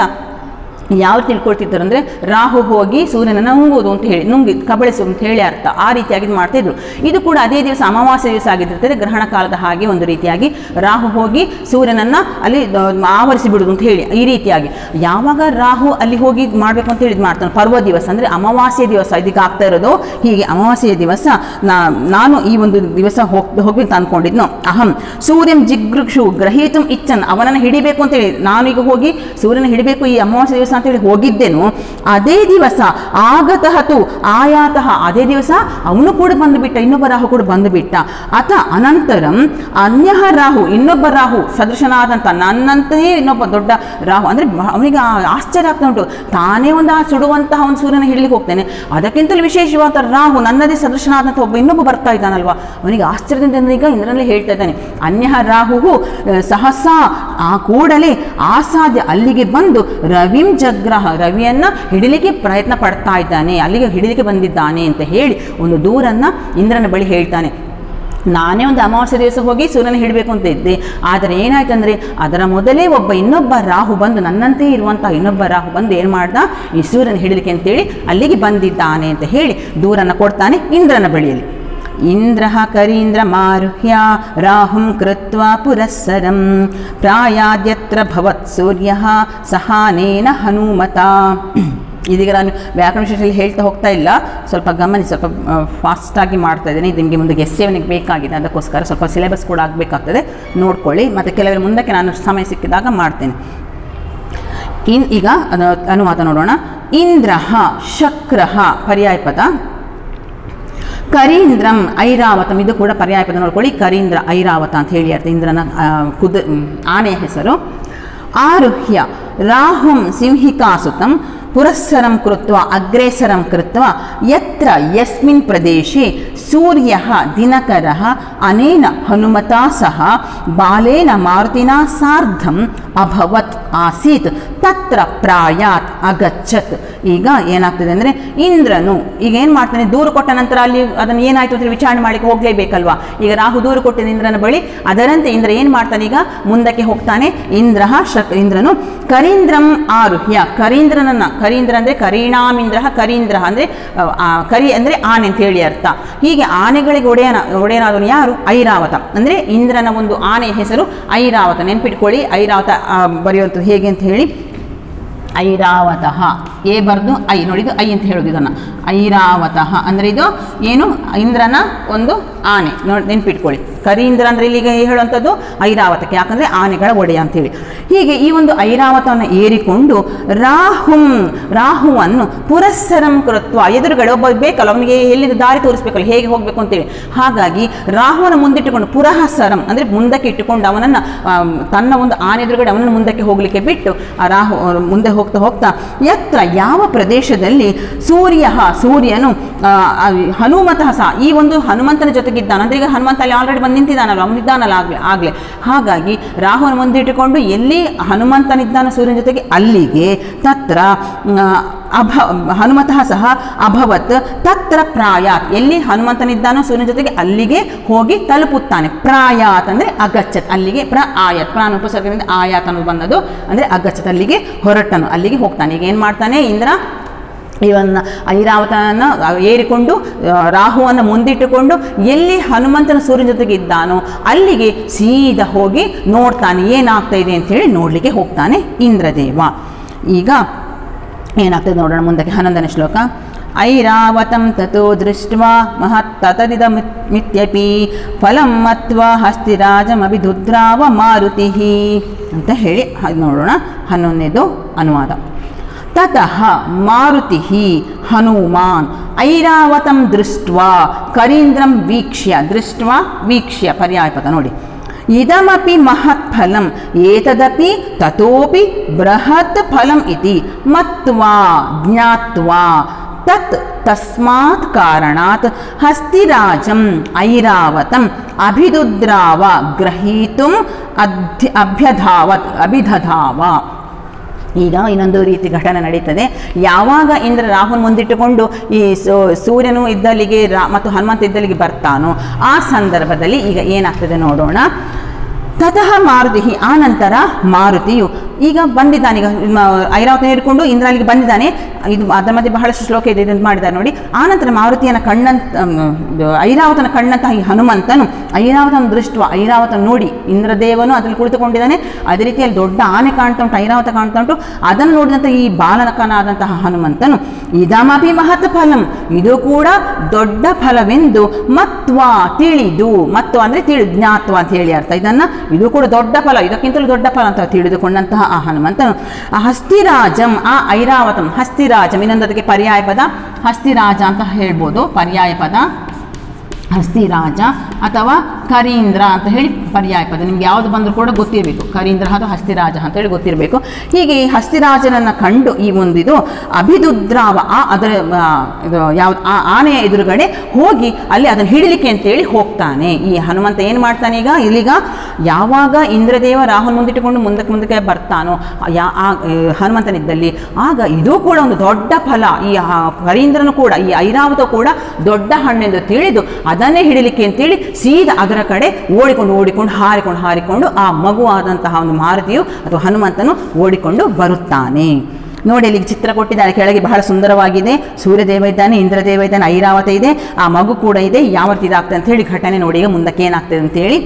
ಯಾವ ತಿಳ್ಕೊಳ್ತಿದ್ದರು ಅಂದರೆ ರಾಹು ಹೋಗಿ ಸೂರ್ಯನನ್ನು ನುಂಗುವುದು ಅಂತ ಹೇಳಿ ನುಂಗಿ ಕಬಳಿಸು ಅಂತ ಹೇಳಿ ಅರ್ಥ ಆ ರೀತಿಯಾಗಿ ಇದು ಮಾಡ್ತಾ ಇದ್ರು ಇದು ಕೂಡ ಅದೇ ದಿವಸ ಅಮಾವಾಸ್ಯ ದಿವಸ ಆಗಿರ್ತದೆ ಗ್ರಹಣ ಕಾಲದ ಹಾಗೆ ಒಂದು ರೀತಿಯಾಗಿ ರಾಹು ಹೋಗಿ ಸೂರ್ಯನನ್ನು ಅಲ್ಲಿ ದ- ಆವರಿಸಿ ಬಿಡುದು ಅಂತ ಹೇಳಿ ಈ ರೀತಿಯಾಗಿ ಯಾವಾಗ ರಾಹು ಅಲ್ಲಿ ಹೋಗಿ ಮಾಡಬೇಕು ಅಂತ ಹೇಳಿ ಇದ್ ಮಾಡ್ತಾನೆ ಪರ್ವ ದಿವಸ ಅಂದರೆ ಅಮಾವಾಸ್ಯ ದಿವಸ ಇದಕ್ಕೆ ಆಗ್ತಾ ಇರೋದು ಹೀಗೆ ಅಮಾವಾಸ್ಯ ದಿವಸ ನಾ ನಾನು ಈ ಒಂದು ದಿವಸ ಹೋಗ್ ಹೋಗ್ಬೇಕು ಅಂತ ಅಂದ್ಕೊಂಡಿದ್ನು ಅಹಂ ಸೂರ್ಯಂ ಜಿಗೃಕ್ಷು ಗ್ರಹೀತು ಇಚ್ಛನ್ ಅವನನ್ನು ಹಿಡಿಬೇಕು ಅಂತ ಹೇಳಿ ನಾನೀಗ ಹೋಗಿ ಸೂರ್ಯನ ಹಿಡಿಬೇಕು ಈ ಅಮಾವಾಸ್ಯ ದಿವಸ ಅಂತೇಳಿ ಹೋಗಿದ್ದೆನು ಅದೇ ದಿವಸ ಆಗತಃ ತು ಆಯಾತಃ ಅದೇ ದಿವಸ ಅವನು ಕೂಡ ಬಂದುಬಿಟ್ಟ ಇನ್ನೊಬ್ಬ ರಾಹು ಕೂಡ ಬಂದುಬಿಟ್ಟ ಅಥ ಅನಂತರಂ ಅನ್ಯ ರಾಹು ಇನ್ನೊಬ್ಬ ರಾಹು ಸದೃಶನಾದಂಥ ನನ್ನಂತೆಯೇ ಇನ್ನೊಬ್ಬ ದೊಡ್ಡ ರಾಹು ಅಂದರೆ ಅವನಿಗೆ ಆ ಆಶ್ಚರ್ಯ ಆಗ್ತಾ ಉಂಟು ತಾನೇ ಒಂದು ಆ ಸುಡುವಂತಹ ಒಂದು ಸೂರ್ಯನ ಹಿಡಿಲಿಕ್ಕೆ ಹೋಗ್ತಾನೆ ಅದಕ್ಕಿಂತಲೂ ವಿಶೇಷವಾದ ರಾಹು ನನ್ನದೇ ಸದೃಶನಾದಂಥ ಒಬ್ಬ ಇನ್ನೊಬ್ಬ ಬರ್ತಾ ಇದ್ದಾನಲ್ವಾ ಅವನಿಗೆ ಆಶ್ಚರ್ಯದಿಂದ ಈಗ ಇಂದ್ರನಲ್ಲಿ ಹೇಳ್ತಾ ಇದ್ದಾನೆ ಅನ್ಯ ರಾಹು ಸಹಸಾ ಆ ಕೂಡಲೇ ಆಸಾಧ್ಯ ಅಲ್ಲಿಗೆ ಬಂದು ರವಿಂ ಜಗ್ರಹ ರವಿಯನ್ನ ಹಿಡಿಲಿಕ್ಕೆ ಪ್ರಯತ್ನ ಪಡ್ತಾ ಇದ್ದಾನೆ ಅಲ್ಲಿಗೆ ಹಿಡಿಲಿಕ್ಕೆ ಬಂದಿದ್ದಾನೆ ಅಂತ ಹೇಳಿ ಒಂದು ದೂರನ್ನ ಇಂದ್ರನ ಬಳಿ ಹೇಳ್ತಾನೆ ನಾನೇ ಒಂದು ಅಮಾವಾಸ್ಯ ದಿವಸ ಹೋಗಿ ಸೂರ್ಯನ ಹಿಡಬೇಕು ಅಂತ ಇದ್ದೆ ಆದರೆ ಏನಾಯ್ತು ಅಂದರೆ ಅದರ ಮೊದಲೇ ಒಬ್ಬ ಇನ್ನೊಬ್ಬ ರಾಹು ಬಂದು ನನ್ನಂತೆಯೇ ಇರುವಂತಹ ಇನ್ನೊಬ್ಬ ರಾಹು ಬಂದು ಏನು ಮಾಡ್ದ ಈ ಸೂರ್ಯನ ಹಿಡಿಲಿಕ್ಕೆ ಅಂತೇಳಿ ಅಲ್ಲಿಗೆ ಬಂದಿದ್ದಾನೆ ಅಂತ ಹೇಳಿ ದೂರನ್ನು ಕೊಡ್ತಾನೆ ಇಂದ್ರನ ಬಳಿಯಲ್ಲಿ ಇಂದ್ರ ಕರೀಂದ್ರ ಮಾರುಹ್ಯ ರಾಹುಂ ಕೃತ್ವ ಪುರಸ್ಸರಂ ಪ್ರಾಯಾದ್ಯತ್ರ ಭವತ್ ಸೂರ್ಯ ಸಹಾನೇನ ಹನುಮತ ಇದೀಗ ನಾನು ವ್ಯಾಕರಣ ವಿಶೇಷದಲ್ಲಿ ಹೇಳ್ತಾ ಹೋಗ್ತಾ ಇಲ್ಲ ಸ್ವಲ್ಪ ಗಮನಿಸಿ ಸ್ವಲ್ಪ ಫಾಸ್ಟಾಗಿ ಮಾಡ್ತಾ ಇದ್ದೇನೆ ಇದು ನಿಮಗೆ ಮುಂದೆ ಎಸ್ ಅವನಿಗೆ ಬೇಕಾಗಿದೆ ಅದಕ್ಕೋಸ್ಕರ ಸ್ವಲ್ಪ ಸಿಲೆಬಸ್ ಕೂಡ ಆಗಬೇಕಾಗ್ತದೆ ನೋಡ್ಕೊಳ್ಳಿ ಮತ್ತು ಕೆಲವರು ಮುಂದಕ್ಕೆ ನಾನು ಸಮಯ ಸಿಕ್ಕಿದಾಗ ಮಾಡ್ತೇನೆ ಇನ್ ಈಗ ಅದು ಅನುವಾದ ನೋಡೋಣ ಇಂದ್ರ ಶಕ್ರ ಪರ್ಯಾಯ ಪದ ಕರೀಂದ್ರಂ ಐರಾವತಂ ಇದು ಕೂಡ ಪರ್ಯಾಯ ಪದ ನೋಡ್ಕೊಳ್ಳಿ ಕರೀಂದ್ರ ಐರಾವತ ಅಂತ ಹೇಳಿ ಅರ್ಥ ಇಂದ್ರನ ಆ, ಕುದ ಮ್, ಆನೆಯ ಹೆಸರು ಆರುಹ್ಯ ರಾಹುಂ ಸಿಂಹಿಕಾಸುತಂ ಪುರಸ್ಸರಂ ಕೃತ್ವ ಅಗ್ರೇಸರಂ ಕೃತ್ವ ಯತ್ರ ಯಸ್ಮಿನ್ ಪ್ರದೇಶೆ ಸೂರ್ಯ ದಿನಕರ ಅನೇನ ಹನುಮತಾ ಸಹ ಬಾಲೇನ ಮಾರುತಿನಾ ಸಾರ್ಧಂ ಅಭವತ್ ಆಸೀತ್ ತತ್ರ ಪ್ರಾಯಾತ್ ಅಗಚ್ಚತ್ ಈಗ ಏನಾಗ್ತದೆ ಅಂದರೆ ಇಂದ್ರನು ಈಗ ಏನು ಮಾಡ್ತಾನೆ ದೂರು ಕೊಟ್ಟ ನಂತರ ಅಲ್ಲಿ ಅದನ್ನು ಏನಾಯ್ತು ಅಂತ ವಿಚಾರಣೆ ಮಾಡಲಿಕ್ಕೆ ಹೋಗಲೇಬೇಕಲ್ವಾ ಈಗ ರಾಹು ದೂರು ಕೊಟ್ಟಿದ್ದ ಇಂದ್ರನ ಬಳಿ ಅದರಂತೆ ಇಂದ್ರ ಏನು ಮಾಡ್ತಾನೆ ಈಗ ಮುಂದಕ್ಕೆ ಹೋಗ್ತಾನೆ ಇಂದ್ರ ಶಕ್ ಇಂದ್ರನು ಕರೀಂದ್ರಂ ಆರುಹ್ಯ ಕರೀಂದ್ರನನ್ನ ಕರೀಂದ್ರ ಅಂದರೆ ಕರೀಣಾಮಿಂದ್ರ ಕರೀಂದ್ರ ಅಂದರೆ ಆ, ಕರಿ ಅಂದರೆ ಆನೆ ಅಂತ ಹೇಳಿ ಅರ್ಥ ಹೀಗೆ ಆನೆಗಳಿಗೆ ಒಡೆಯನ ಒಡೆಯನಾದವನು ಯಾರು ಐರಾವತ ಅಂದರೆ ಇಂದ್ರನ ಒಂದು ಆನೆಯ ಹೆಸರು ಐರಾವತ ನೆನ್ಪಿಟ್ಕೊಳ್ಳಿ ಐರಾವತ ಆ, ಬರೆಯುವಂಥದ್ದು ಹೇಗೆ ಅಂತ ಹೇಳಿ ಐರಾವತಃ ಎ ಬರ್ದು ಐ ನೋಡಿ ಇದು ಐ ಅಂತ ಹೇಳೋದು ಇದನ್ನು ಐರಾವತಃ ಅಂದರೆ ಇದು ಏನು ಇಂದ್ರನ ಒಂದು ಆನೆ ನೋಡಿ ನೆನ್ಪಿಟ್ಕೊಳ್ಳಿ ಕರೀಂದ್ರ ಅಂದರೆ ಇಲ್ಲಿಗೆ ಹೇಳುವಂಥದ್ದು ಐರಾವತಕ್ಕೆ ಯಾಕಂದರೆ ಆನೆಗಳ ಒಡೆಯ ಅಂತೇಳಿ ಹೀಗೆ ಈ ಒಂದು ಐರಾವತವನ್ನು ಏರಿಕೊಂಡು ರಾಹುಂ ರಾಹುವನ್ನು ಪುರಸ್ಸರಂ ಕೃತ್ವ ಎದುರುಗಡೆ ಒಬ್ಬ ಬೇಕಲ್ಲ ಅವನಿಗೆ ಎಲ್ಲಿಂದ ದಾರಿ ತೋರಿಸ್ಬೇಕಲ್ಲ ಹೇಗೆ ಹೋಗಬೇಕು ಅಂತೇಳಿ ಹಾಗಾಗಿ ರಾಹುವನ ಮುಂದಿಟ್ಟುಕೊಂಡು ಪುರಹಸರಂ ಅಂದರೆ ಮುಂದಕ್ಕೆ ಇಟ್ಟುಕೊಂಡು ಅವನನ್ನು ಆಮ್, ತನ್ನ ಒಂದು ಆನೆ ಎದುರುಗಡೆ ಅವನನ್ನು ಮುಂದಕ್ಕೆ ಹೋಗಲಿಕ್ಕೆ ಬಿಟ್ಟು ಆ ರಾಹು ಮುಂದೆ ಹೋಗ್ತಾ ಹೋಗ್ತಾ ಎತ್ತ ಯಾವ ಪ್ರದೇಶದಲ್ಲಿ ಸೂರ್ಯ ಸೂರ್ಯನು ಆ, ಆ, ಹನುಮತಃ ಸಹ ಈ ಒಂದು ಹನುಮಂತನ ಜೊತೆಗಿದ್ದಾನೆ ಅಂದರೆ ಈಗ ಹನುಮಂತ ಅಲ್ಲಿ ಆಲ್ರೆಡಿ ಬಂದು ನಿಂತಿದ್ದಾನಲ್ವ ಅವನಿದ್ದಾನಲ್ಲ ಆಗಲೇ ಆಗಲೇ ಹಾಗಾಗಿ ರಾಹುನ ಮುಂದಿಟ್ಟುಕೊಂಡು ಎಲ್ಲಿ ಹನುಮಂತನಿದ್ದಾನ ಸೂರ್ಯನ ಜೊತೆಗೆ ಅಲ್ಲಿಗೆ ತತ್ರ ಆ, ಅಭ ಹನುಮತಃ ಸಹ ಅಭವತ್ ತತ್ರ ಪ್ರಾಯಾತ್ ಎಲ್ಲಿ ಹನುಮಂತನಿದ್ದಾನೋ ಸೂರ್ಯನ ಜೊತೆಗೆ ಅಲ್ಲಿಗೆ ಹೋಗಿ ತಲುಪುತ್ತಾನೆ ಪ್ರಾಯಾತ್ ಅಂದರೆ ಅಗಚ್ಚತ್ ಅಲ್ಲಿಗೆ ಪ್ರ ಆಯತ್ ಪ್ರಾಣ ಉಪಸರ್ಗದಿಂದ ಆಯಾತ್ ಅನ್ನೋದು ಬಂದದು ಅಂದರೆ ಅಗಚ್ಚತ್ ಅಲ್ಲಿಗೆ ಹೊರಟನು ಅಲ್ಲಿಗೆ ಹೋಗ್ತಾನೆ ಈಗ ಏನು ಮಾಡ್ತಾನೆ ಇಂದ್ರ ಇವನ್ನ ಐರಾವತನ ಏರಿಕೊಂಡು ಆ, ರಾಹುವನ್ನು ಮುಂದಿಟ್ಟುಕೊಂಡು ಎಲ್ಲಿ ಹನುಮಂತನ ಸೂರ್ಯನ ಜೊತೆಗೆ ಇದ್ದಾನೋ ಅಲ್ಲಿಗೆ ಸೀದಾ ಹೋಗಿ ನೋಡ್ತಾನೆ ಏನಾಗ್ತಾ ಇದೆ ಅಂತೇಳಿ ನೋಡಲಿಕ್ಕೆ ಹೋಗ್ತಾನೆ ಇಂದ್ರದೇವ ಈಗ ಏನಾಗ್ತದೆ ನೋಡೋಣ ಮುಂದಕ್ಕೆ ಹನ್ನೊಂದನೇ ಶ್ಲೋಕ ಐರಾವತಂ ತಥೋ ದೃಷ್ಟ್ವಾ ಮಹತ್ತತದಿದ ಮಿತ್ಯಪಿ ಫಲಂ ಮತ್ವ ಹಸ್ತಿರಾಜಮಭಿದುದ್ರಾವ ಮಾರುತಿ ಅಂತ ಹೇಳಿ ಅದ್ ನೋಡೋಣ ಹನ್ನೊಂದನೇದು ಅನುವಾದ ತತಃ ಮಾರುತಿ ಹನುಮಾನ್ ಐರಾವತಂ ದೃಷ್ಟ್ವಾ ಕರೀಂದ್ರಂ ವೀಕ್ಷ್ಯ ದೃಷ್ಟ್ವಾ ವೀಕ್ಷ್ಯ ಪರ್ಯಾಯಪದ ನೋಡಿ ಇದಮಪಿ ಮಹತ್ ಫಲಂ ಏತದಪಿ ತತೋಪಿ ಬೃಹತ್ ಫಲಂ ಇತಿ ಮತ್ವಾ ಜ್ಞಾತ್ವಾ ತತ್ ತಸ್ಮಾತ್ ಕಾರಣಾತ್ ಹಸ್ತಿರಾಜಂ ಐರಾವತಂ ಅಭಿದುದ್ರಾವ ಗ್ರಹೀತುಂ ಅಧ್ಯ ಅಭ್ಯಧಾವತ್ ಅಭಿದಧಾವ ಈಗ ಇನ್ನೊಂದು ರೀತಿ ಘಟನೆ ನಡೀತದೆ ಯಾವಾಗ ಇಂದ್ರ ರಾಹುನ್ ಮುಂದಿಟ್ಟುಕೊಂಡು ಈ ಸೂ- ಸೂರ್ಯನು ಇದ್ದಲ್ಲಿಗೆ ರಾ ಮತ್ತು ಹನುಮಂತ ಇದ್ದಲ್ಲಿಗೆ ಬರ್ತಾನೋ ಆ ಸಂದರ್ಭದಲ್ಲಿ ಈಗ ಏನಾಗ್ತದೆ ನೋಡೋಣ ತತಃ ಮಾರುತಿ ಆ ನಂತರ ಮಾರುತಿಯು ಈಗ ಬಂದಿದ್ದಾನೆ ಈಗ ಮ- ಐರಾವತ ಹಿಡ್ಕೊಂಡು ಇಂದ್ರ ಅಲ್ಲಿಗೆ ಬಂದಿದ್ದಾನೆ ಇದು ಅದರ ಮಧ್ಯೆ ಬಹಳಷ್ಟು ಶ್ಲೋಕ ಇದೆ ಇದನ್ನು ಮಾಡಿದ್ದಾರೆ ನೋಡಿ ಆ ನಂತರ ಮಾರುತಿಯನ ಕಣ್ಣಂತ ಅಮ್, ಇದು ಐರಾವತನ ಕಣ್ಣಂತಹ ಈ ಹನುಮಂತನು ಐರಾವತನ ದೃಷ್ಟ ಐರಾವತನ ನೋಡಿ ಇಂದ್ರದೇವನು ಅದ್ರಲ್ಲಿ ಕುಳಿತುಕೊಂಡಿದ್ದಾನೆ ಅದೇ ರೀತಿಯಲ್ಲಿ ದೊಡ್ಡ ಆನೆ ಕಾಣ್ತಾ ಉಂಟು ಐರಾವತ ಕಾಣ್ತಾ ಉಂಟು ಅದನ್ನು ನೋಡಿದಂಥ ಈ ಬಾಲಕನಾದಂತಹ ಹನುಮಂತನು ಇದಮಪಿ ಮಹತ್ ಫಲಂ ಇದು ಕೂಡ ದೊಡ್ಡ ಫಲವೆಂದು ಮತ್ವ ತಿಳಿದು ಮತ್ವ ಅಂದರೆ ತಿಳಿ ಜ್ಞಾತ್ವ ಅಂತ ಹೇಳಿ ಅರ್ಥ ಇದನ್ನ ಇದು ಕೂಡ ದೊಡ್ಡ ಫಲ ಇದಕ್ಕಿಂತಲೂ ದೊಡ್ಡ ಫಲ ಅಂತ ತಿಳಿದುಕೊಂಡಂತಹ ಆ ಹನುಮಂತನು ಆ ಹಸ್ತಿರಾಜಂ ಆ ಐರಾವತಂ ಹಸ್ತಿರಾಜಂ ಇನ್ನೊಂದು ಅದಕ್ಕೆ ಪರ್ಯಾಯ ಪದ ಹಸ್ತಿರಾಜ ಅಂತ ಹೇಳ್ಬೋದು ಪರ್ಯಾಯ ಪದ ಹಸ್ತಿರಾಜ ಅಥವಾ ಕರೀಂದ್ರ ಅಂತ ಹೇಳಿ ಪರ್ಯಾಯ ಪದ ನಿಮ್ಗೆ ಯಾವುದು ಬಂದರೂ ಕೂಡ ಗೊತ್ತಿರಬೇಕು ಕರೀಂದ್ರ ಅಥವಾ ಹಸ್ತಿರಾಜ ಅಂತ ಹೇಳಿ ಗೊತ್ತಿರಬೇಕು ಹೀಗೆ ಈ ಹಸ್ತಿರಾಜನನ್ನು ಕಂಡು ಈ ಒಂದಿದು ಅಭಿದುದ್ರಾವ ಆ ಅದರ ಆ, ಇದು ಯಾವ್ದು ಆ ಆನೆಯ ಎದುರುಗಡೆ ಹೋಗಿ ಅಲ್ಲಿ ಅದನ್ನು ಹಿಡಿಲಿಕ್ಕೆ ಅಂತೇಳಿ ಹೋಗ್ತಾನೆ ಈ ಹನುಮಂತ ಏನು ಮಾಡ್ತಾನೆ ಈಗ ಇಲ್ಲಿಗ ಯಾವಾಗ ಇಂದ್ರದೇವ ರಾಹುಲ್ ಮುಂದಿಟ್ಟುಕೊಂಡು ಮುಂದಕ್ಕೆ ಮುಂದಕ್ಕೆ ಬರ್ತಾನೋ ಯಾ ಆ ಆ, ಹನುಮಂತನಿದ್ದಲ್ಲಿ ಆಗ ಇದು ಕೂಡ ಒಂದು ದೊಡ್ಡ ಫಲ ಈ ಆ ಕರೀಂದ್ರನು ಕೂಡ ಈ ಐರಾವತ ಕೂಡ ದೊಡ್ಡ ಹಣ್ಣೆಂದು ತಿಳಿದು ಅದನ್ನೇ ಹಿಡಿಲಿಕ್ಕೆ ಅಂತೇಳಿ ಸೀದಾ ಅದರ ಕಡೆ ಓಡಿಕೊಂಡು ಓಡಿಕೊಂಡು ಹಾರಿಕೊಂಡು ಹಾರಿಕೊಂಡು ಆ ಮಗುವಾದಂತಹ ಒಂದು ಮಾರುತಿಯು ಅಥವಾ ಹನುಮಂತನು ಓಡಿಕೊಂಡು ಬರುತ್ತಾನೆ ನೋಡಿ ಇಲ್ಲಿ ಚಿತ್ರ ಕೊಟ್ಟಿದ್ದಾರೆ ಕೆಳಗೆ ಬಹಳ ಸುಂದರವಾಗಿದೆ ಸೂರ್ಯದೇವ ಇದ್ದಾನೆ ಇಂದ್ರದೇವ ಇದ್ದಾನೆ ಐರಾವತ ಇದೆ ಆ ಮಗು ಕೂಡ ಇದೆ ಯಾವ ರೀತಿ ಇದಾಗ್ತದೆ ಅಂತ ಹೇಳಿ ಘಟನೆ ನೋಡಿ ಈಗ ಮುಂದಕ್ಕೆ ಏನಾಗ್ತದೆ ಅಂತೇಳಿ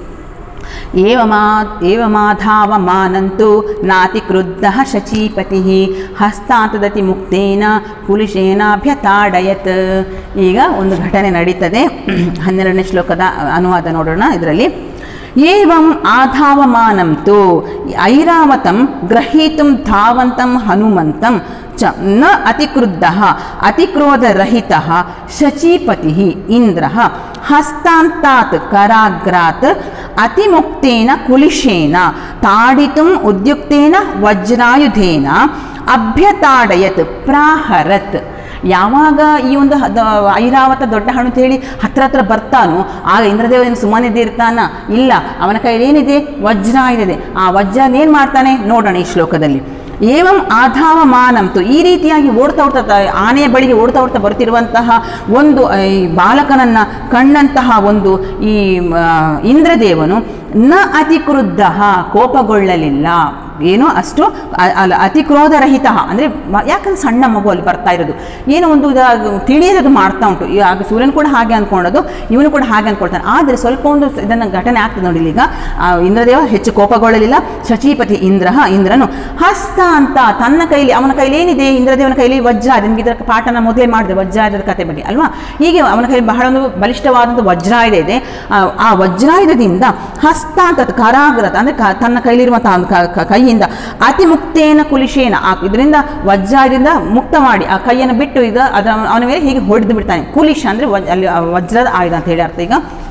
ಏವಮಾ ಏವಮಾಧಾವಮಾನಂತು ನಾತಿಕ್ರುದ್ಧಃ ಶಚೀಪತಿಃ ಹಸ್ತಾಂತದತಿ ಮುಕ್ತೇನ ಕುಲಿಶೇನಾಭ್ಯತಾಡಯತ್ ಈಗ ಒಂದು ಘಟನೆ ನಡೀತದೆ ಹನ್ನೆರಡನೇ ಶ್ಲೋಕದ ಅನುವಾದ ನೋಡೋಣ ಇದರಲ್ಲಿ ಏವಂ ಆಧಾವಮಾನಂ ತು ಐರಾವತಂ ಗ್ರಹೀತುಂ ಧಾವಂತಂ ಹನುಮಂತಂ ಚ ನ ಅತಿಕ್ರುದ್ಧಃ ಅತಿಕ್ರೋಧರಹಿತಃ ಶಚೀಪತಿಃ ಇಂದ್ರಃ ಹಸ್ತಾಂತಾತ್ ಕರಾಗ್ರಾತ್ ಅತಿಮುಕ್ತೇನ ಕುಲಿಶೇನ ತಾಡಿತುಂ ಉದ್ಯುಕ್ತೇನ ವಜ್ರಾಯುಧೇನ ಅಭ್ಯತಾಡಯತ್ ಪ್ರಾಹರತ್ ಯಾವಾಗ ಈ ಒಂದು ಹ- ದ- ಐರಾವತ ದೊಡ್ಡ ಹಣ್ಣು ಅಂತ ಹೇಳಿ ಹತ್ರ ಹತ್ರ ಬರ್ತಾನೋ ಆಗ ಇಂದ್ರದೇವನ ಸುಮ್ಮನಿದ್ದೆ ಇರ್ತಾನ ಇಲ್ಲ ಅವನ ಕೈಯಲ್ಲಿ ಏನಿದೆ ವಜ್ರ ಇದೆ ಆ ವಜ್ರ ಏನು ಮಾಡ್ತಾನೆ ನೋಡೋಣ ಈ ಶ್ಲೋಕದಲ್ಲಿ ಏವಂ ಆಧಾವಮಾನಂತು ಈ ರೀತಿಯಾಗಿ ಓಡ್ತಾ ಓಡ್ತಾ ತ- ಆನೆಯ ಬಳಿಗೆ ಓಡ್ತಾ ಓಡ್ತಾ ಬರ್ತಿರುವಂತಹ ಒಂದು ಆ, ಈ ಬಾಲಕನನ್ನ ಕಂಡಂತಹ ಒಂದು ಈ ಆ, ಇಂದ್ರದೇವನು ನ ಅತಿಕ್ರುದ್ಧ ಕೋಪಗೊಳ್ಳಲಿಲ್ಲ ಏನೋ ಅಷ್ಟು ಅ- ಅಲ್ಲ ಅತಿ ಕ್ರೋಧರಹಿತ ಅಂದರೆ ಯಾಕಂದ್ರೆ ಸಣ್ಣ ಮಗು ಅಲ್ಲಿ ಬರ್ತಾ ಇರೋದು ಏನೋ ಒಂದು ಇದಾಗ ತಿಳಿಯದು ಮಾಡ್ತಾ ಉಂಟು ಈ ಆಗ ಸೂರ್ಯನ್ ಕೂಡ ಹಾಗೆ ಅಂದ್ಕೊಳ್ಳೋದು ಇವನು ಕೂಡ ಹಾಗೆ ಅಂದ್ಕೊಳ್ತಾನೆ ಆದರೆ ಸ್ವಲ್ಪ ಒಂದು ಇದನ್ನು ಘಟನೆ ಆಗ್ತದೆ ನೋಡಿ ಈಗ ಆ ಇಂದ್ರದೇವ ಹೆಚ್ಚು ಕೋಪಗೊಳ್ಳಲಿಲ್ಲ ಶಚೀಪತಿ ಇಂದ್ರ ಇಂದ್ರನು ಹಸ್ತ ಅಂತ ತನ್ನ ಕೈಲಿ ಅವನ ಕೈಲಿ ಏನಿದೆ ಇಂದ್ರದೇವನ ಕೈಲಿ ವಜ್ರ ನಿಮ್ಗೆ ಇದರ ಪಾಠನ ಮೊದಲೇ ಮಾಡಿದೆ ವಜ್ರಾಯುಧದ ಕತೆ ಬಗ್ಗೆ ಅಲ್ವಾ ಹೀಗೆ ಅವನ ಕೈಲಿ ಬಹಳ ಒಂದು ಬಲಿಷ್ಠವಾದಂಥ ವಜ್ರಾಯುಧ ಇದೆ ಆ, ಆ ವಜ್ರಾಯುಧದಿಂದ ಹಸ್ತ ಅಂತ ಕರಾಗ್ರತ ಅಂದರೆ ಕ- ತನ್ನ ಕೈಲಿರುವಂತಹ ಒಂದು ಕ- ಕ- ಕೈಯಿಂದ ಅತಿ ಮುಕ್ತೇನ ಕುಲಿಶೇನ ಆ ಇದರಿಂದ ವಜ್ರದಿಂದ ಮುಕ್ತ ಮಾಡಿ ಆ ಕೈಯನ್ನು ಬಿಟ್ಟು ಇದು ಅದರ ಅವನ ಮೇಲೆ ಹೀಗೆ ಹೊಡೆದು ಬಿಡ್ತಾನೆ ಕುಲಿಶ ಅಂದರೆ ಅಲ್ಲಿ ಆ ವಜ್ರದ ಆಯುಧ ಅಂತ ಹೇಳಿ ಅರ್ಥ ಈಗ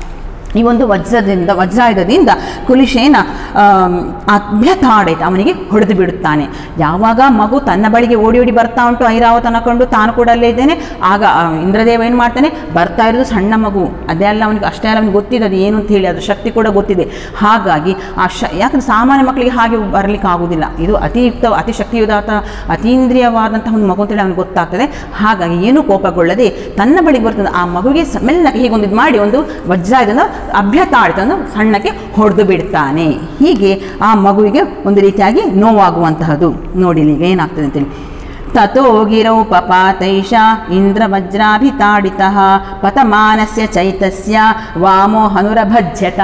ಈ ಒಂದು ವಜ್ರದಿಂದ ವಜ್ರಾಯುಧದಿಂದ ಕುಲಿಶೇನ ಆಮ್, ಅಭ್ಯತಾಡಿತ ಅವನಿಗೆ ಹೊಡೆದು ಬಿಡುತ್ತಾನೆ ಯಾವಾಗ ಮಗು ತನ್ನ ಬಳಿಗೆ ಓಡಿ ಓಡಿ ಬರ್ತಾ ಉಂಟು ಐರಾವತನ ಕಂಡು ತಾನು ಕೂಡ ಅಲ್ಲೇ ಇದ್ದೇನೆ ಆಗ ಆ ಇಂದ್ರದೇವ ಏನು ಮಾಡ್ತಾನೆ ಬರ್ತಾ ಇರೋದು ಸಣ್ಣ ಮಗು ಅದೇ ಅಲ್ಲ ಅವನಿಗೆ ಅಷ್ಟೇ ಅಲ್ಲ ಅವನಿಗೆ ಗೊತ್ತಿದೆ ಅದು ಏನು ಅಂತ ಹೇಳಿ ಅದ್ರ ಶಕ್ತಿ ಕೂಡ ಗೊತ್ತಿದೆ ಹಾಗಾಗಿ ಆ ಶ ಯಾಕಂದ್ರೆ ಸಾಮಾನ್ಯ ಮಕ್ಕಳಿಗೆ ಹಾಗೆ ಬರಲಿಕ್ಕೆ ಆಗುವುದಿಲ್ಲ ಇದು ಅತಿಯುಕ್ತ ಅತಿ ಶಕ್ತಿಯುದಾತ ಅತೀಂದ್ರಿಯವಾದಂತಹ ಒಂದು ಮಗು ಅಂತೇಳಿ ಅವನಿಗೆ ಗೊತ್ತಾಗ್ತದೆ ಹಾಗಾಗಿ ಏನೂ ಕೋಪಗೊಳ್ಳದೆ ತನ್ನ ಬಳಿಗೆ ಬರ್ತದೆ ಆ ಮಗುವಿಗೆ ಸ- ಮೆಲ್ಲಗೆ ಹೀಗೊಂದು ಇದು ಮಾಡಿ ಒಂದು ವಜ್ರಾಯುಧನ ಅಭ್ಯತಾಡಿತನ್ನು ಸಣ್ಣಕ್ಕೆ ಹೊಡೆದು ಬಿಡ್ತಾನೆ ಹೀಗೆ ಆ ಮಗುವಿಗೆ ಒಂದು ರೀತಿಯಾಗಿ ನೋವಾಗುವಂತಹದ್ದು ನೋಡಿ ಈಗ ಏನಾಗ್ತದೆ ಅಂತೇಳಿ ತಥೋ ಗಿರೌ ಪಪಾತೈಷ ಇಂದ್ರವಜ್ರಾಭಿತಾಡಿತಃ ಪತಮಾನಸ್ಯ ಚೈತಸ್ಯ ವಾಮೋ ಹನುರಭಜ್ಯತ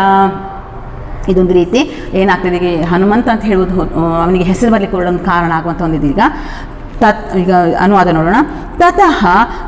ಇದೊಂದು ರೀತಿ ಏನಾಗ್ತದೆ ಈಗ ಹನುಮಂತ ಅಂತ ಹೇಳುವುದು ಆ, ಅವನಿಗೆ ಹೆಸರು ಬರಲಿಕ್ಕೆ ಕೂಡ ಒಂದು ಕಾರಣ ಆಗುವಂಥ ಒಂದು ಇದೀಗ ತತ್ ಈಗ ಅನುವಾದ ನೋಡೋಣ ತತಃ